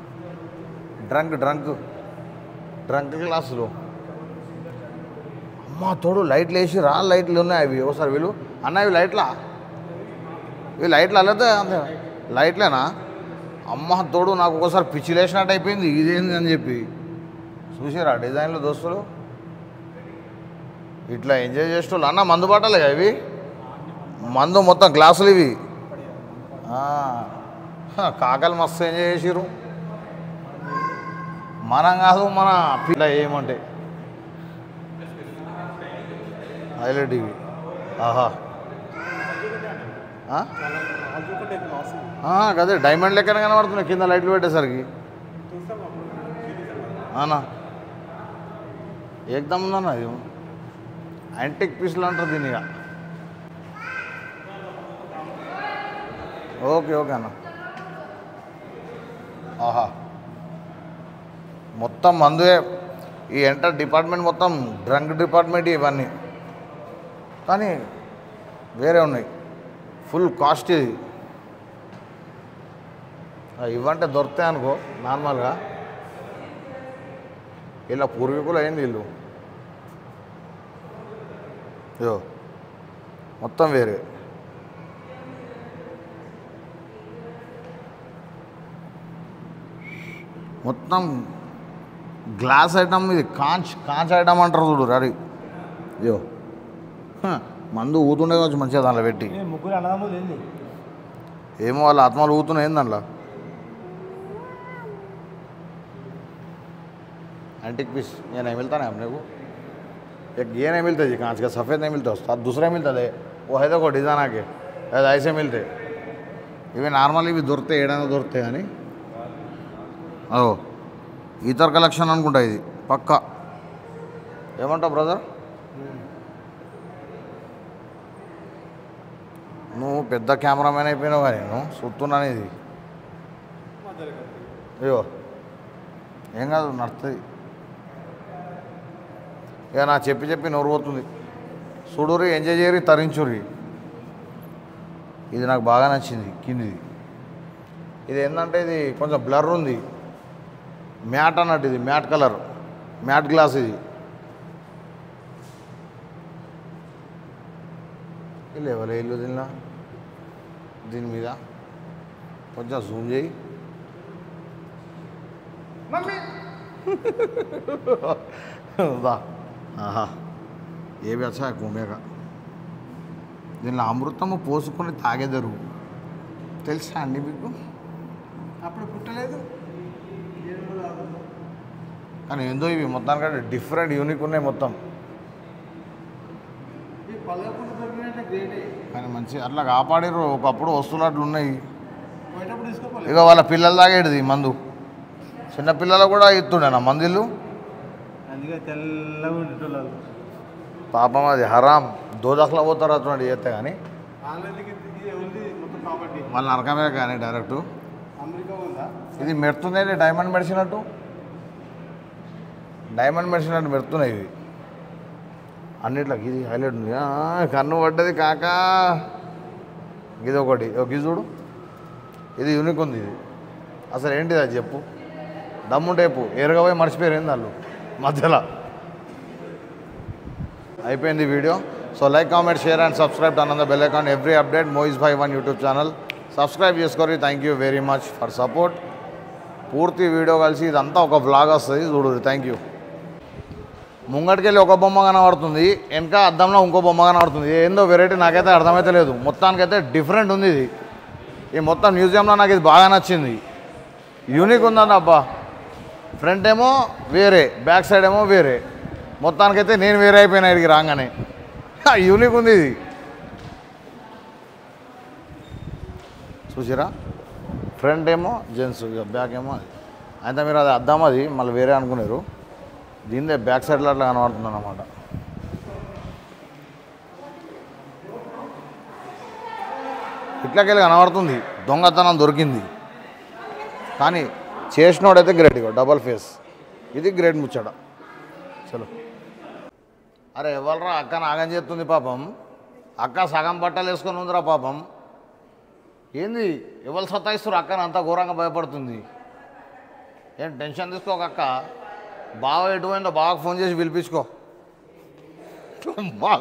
Speaker 1: డ్రంక్ డ్రంక్ డ్రంక్ క్లాసులు అమ్మ తోడు లైట్లు వేసి రా లైట్లు ఉన్నాయి అవి ఒకసారి వీళ్ళు అన్న ఇవి లైట్లా ఇవి లైట్లు అల్లతే అంతే లైట్లేనా అమ్మ తోడు నాకు ఒకసారి పిచ్చి లేచినట్టు అయిపోయింది ఇదేంది అని చెప్పి చూసారా డిజైన్లు దోస్తులు ఇట్లా ఎంజాయ్ చేసేటోళ్ళు అన్న మందు బాటలే ఇవి మందు మొత్తం గ్లాసులు ఇవి ఆ, హ, కాకలు మస్తు ఎంజాయ్ చేసిర్రు మనం కాదు మన పిల్ల ఏమంటే హైలైట్ ఇవి ఆహా ఆ? ఆ, కదే డైమండ్ లెక్కన కనబడుతున్నాయి కింద లైట్లు పెట్టేసరికి అవునా ఏకదమ్ ఉందన్న ఇది యాంటిక్ పీస్లు అంటారు దీని ఇక ఓకే ఓకే అన్న ఆహా మొత్తం మందువే ఈ ఎంటర్ డిపార్ట్మెంట్ మొత్తం డ్రంక్ డిపార్ట్మెంట్ ఇవన్నీ కానీ వేరే ఉన్నాయి ఫుల్ కాస్ట్ ఇది ఆ, ఇవంటే దొరుకుతాయి అనుకో నార్మల్గా ఇలా పూర్వీకులు అయింది వీళ్ళు ఇదో మొత్తం వేరే మొత్తం గ్లాస్ ఐటమ్ ఇది కాంచ్ కాంచ్ ఐటమ్ అంటారు చూడు రరి ఇయో మందు ఊతుండే కావచ్చు మంచిగా దాంట్లో పెట్టి
Speaker 2: ఏ ముగ్గురు అన్నదమ్ములు ఏంది
Speaker 1: ఏమో వాళ్ళ ఆత్మలు ఊతున్నాయి ఏంది దాంట్లో एंटिक पीस ये नहीं मिलता ना अपने को एक ये नहीं मिलते जी कांच का सफ़ेद नहीं मिलता उसका दूसरा मिलता है वो है देखो डिज़ाइन आके అది ऐसे मिलते ఇవి నార్మల్ ఇవి దొరుకుతాయి ఏడైనా దొరుకుతాయి కానీ ఓ ఇతర కలెక్షన్ అనుకుంటా ఇది పక్క ఏమంటావు బ్రదర్ నువ్వు పెద్ద కెమెరామెన్ అయిపోయినావు కానీ నువ్వు చూస్తున్నాను ఇది అయ్యో ఏం కాదు నడుతుంది ఇక నా చెప్పి చెప్పి నోరు పోతుంది చూడురి ఎంజాయ్ చేయరి తరించురి ఇది నాకు బాగా నచ్చింది కిందిది ఇది ఏంటంటే ఇది కొంచెం బ్లర్ ఉంది మ్యాట్ అన్నట్టు ఇది మ్యాట్ కలర్ మ్యాట్ గ్లాస్ ఇది ఇల్లు ఎవరు ఇల్లు దీనిలో దీని మీద కొంచెం జూమ్ చేయి
Speaker 2: మమ్మీ
Speaker 1: वाह ఆహా ఏ వ్యవసాయ కుమేక దీనిలో అమృతము పోసుకొని తాగెదరు తెలుసా అండి మీకు
Speaker 2: అప్పుడు పుట్టలేదు
Speaker 1: కానీ ఏందో ఇవి మొత్తానికంటే డిఫరెంట్ యూనిక్ ఉన్నాయి మొత్తం
Speaker 2: ఈ పల్లెప్పుడు దొరికినట్టే గ్రేట్
Speaker 1: కానీ మంచి అట్లా కాపాడిర్రు ఒకప్పుడు వస్తువులు అట్లా ఉన్నాయి
Speaker 2: పోయేటప్పుడు తీసుకోపోలేదు
Speaker 1: ఇక వాళ్ళ పిల్లలు తాగేది ఈ మందు చిన్న పిల్లలు కూడా ఇస్తుండే నా మందిళ్ళు
Speaker 2: అందుకే తెల్లగా ఉండేటోళ్ళు
Speaker 1: పాపం అది హరాం దోదఖలో పోతారు అటువంటి చేస్తే కానీ
Speaker 2: ఆన్లైన్కి ఇది ఉంది మొత్తం ప్రాపర్టీ
Speaker 1: వాళ్ళ నరకమే కానీ డైరెక్ట్
Speaker 2: అమెరికా ఉందా
Speaker 1: ఇది మెరుతుంది డైమండ్ మెడిసినట్టు డైమండ్ మెడిసినట్టు మెరుతున్నాయి ఇవి అన్నిట్లోకి ఇది హైలైట్ ఉంది ఆ, కన్ను పడ్డది కాక ఇది ఒకటి ఒక ఇది చూడు ఇది యూనిక్ ఉంది ఇది అసలు ఏంటిది అది చెప్పు దమ్ము టేపు ఎరగా పోయి మర్చిపోయారు ఏంది వాళ్ళు మధ్యలో అయిపోయింది video so like comment share and subscribe and the bell account every update Moiz Bhai one YouTube channel subscribe చేసుకోరి thank you very much for support పూర్తి వీడియో కలిసి ఇదంతా ఒక బ్లాగ్ వస్తుంది చూడు థ్యాంక్ యూ ముంగటికెళ్ళి ఒక బొమ్మ కనబడుతుంది వెనక అద్దంలో ఇంకో బొమ్మ కనబడుతుంది ఏందో వెరైటీ నాకైతే అర్థమైతే లేదు మొత్తానికైతే డిఫరెంట్ ఉంది ఇది ఈ మొత్తం మ్యూజియంలో నాకు ఇది బాగా నచ్చింది యూనిక్ ఉందండి అబ్బా ఫ్రంట్ ఏమో వేరే బ్యాక్ సైడ్ ఏమో వేరే మొత్తానికైతే నేను వేరే అయిపోయినా ఇక్కడికి రాగానే హా, యూనిక్ ఉంది ఇది చూసిరా ఫ్రంట్ ఏమో జెంట్స్ ఇక బ్యాక్ ఏమో అది అయితే మీరు అది అద్దాం అది మళ్ళీ వేరే అనుకున్నారు దీనిదే బ్యాక్ సైడ్లో అట్లా కనబడుతుంది అనమాట ఇట్లకెళ్ళి కనబడుతుంది దొంగతనం దొరికింది కానీ చేసినోడైతే గ్రేట్ ఇగో డబల్ ఫేస్ ఇది గ్రేట్ ముచ్చట చలో అరే ఎవరరా అక్క నాగం చేస్తుంది పాపం అక్క సగం బట్టలు వేసుకొని ఉందిరా పాపం ఏంది ఎవరు సతాయిస్తారు అక్కని అంత ఘోరంగా భయపడుతుంది ఏం టెన్షన్ తీసుకోక అక్క బాగా ఎటుపోయిందో బాగా ఫోన్ చేసి పిలిపించుకో वाह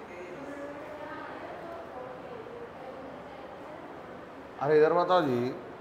Speaker 1: अरे इधर बताओ जी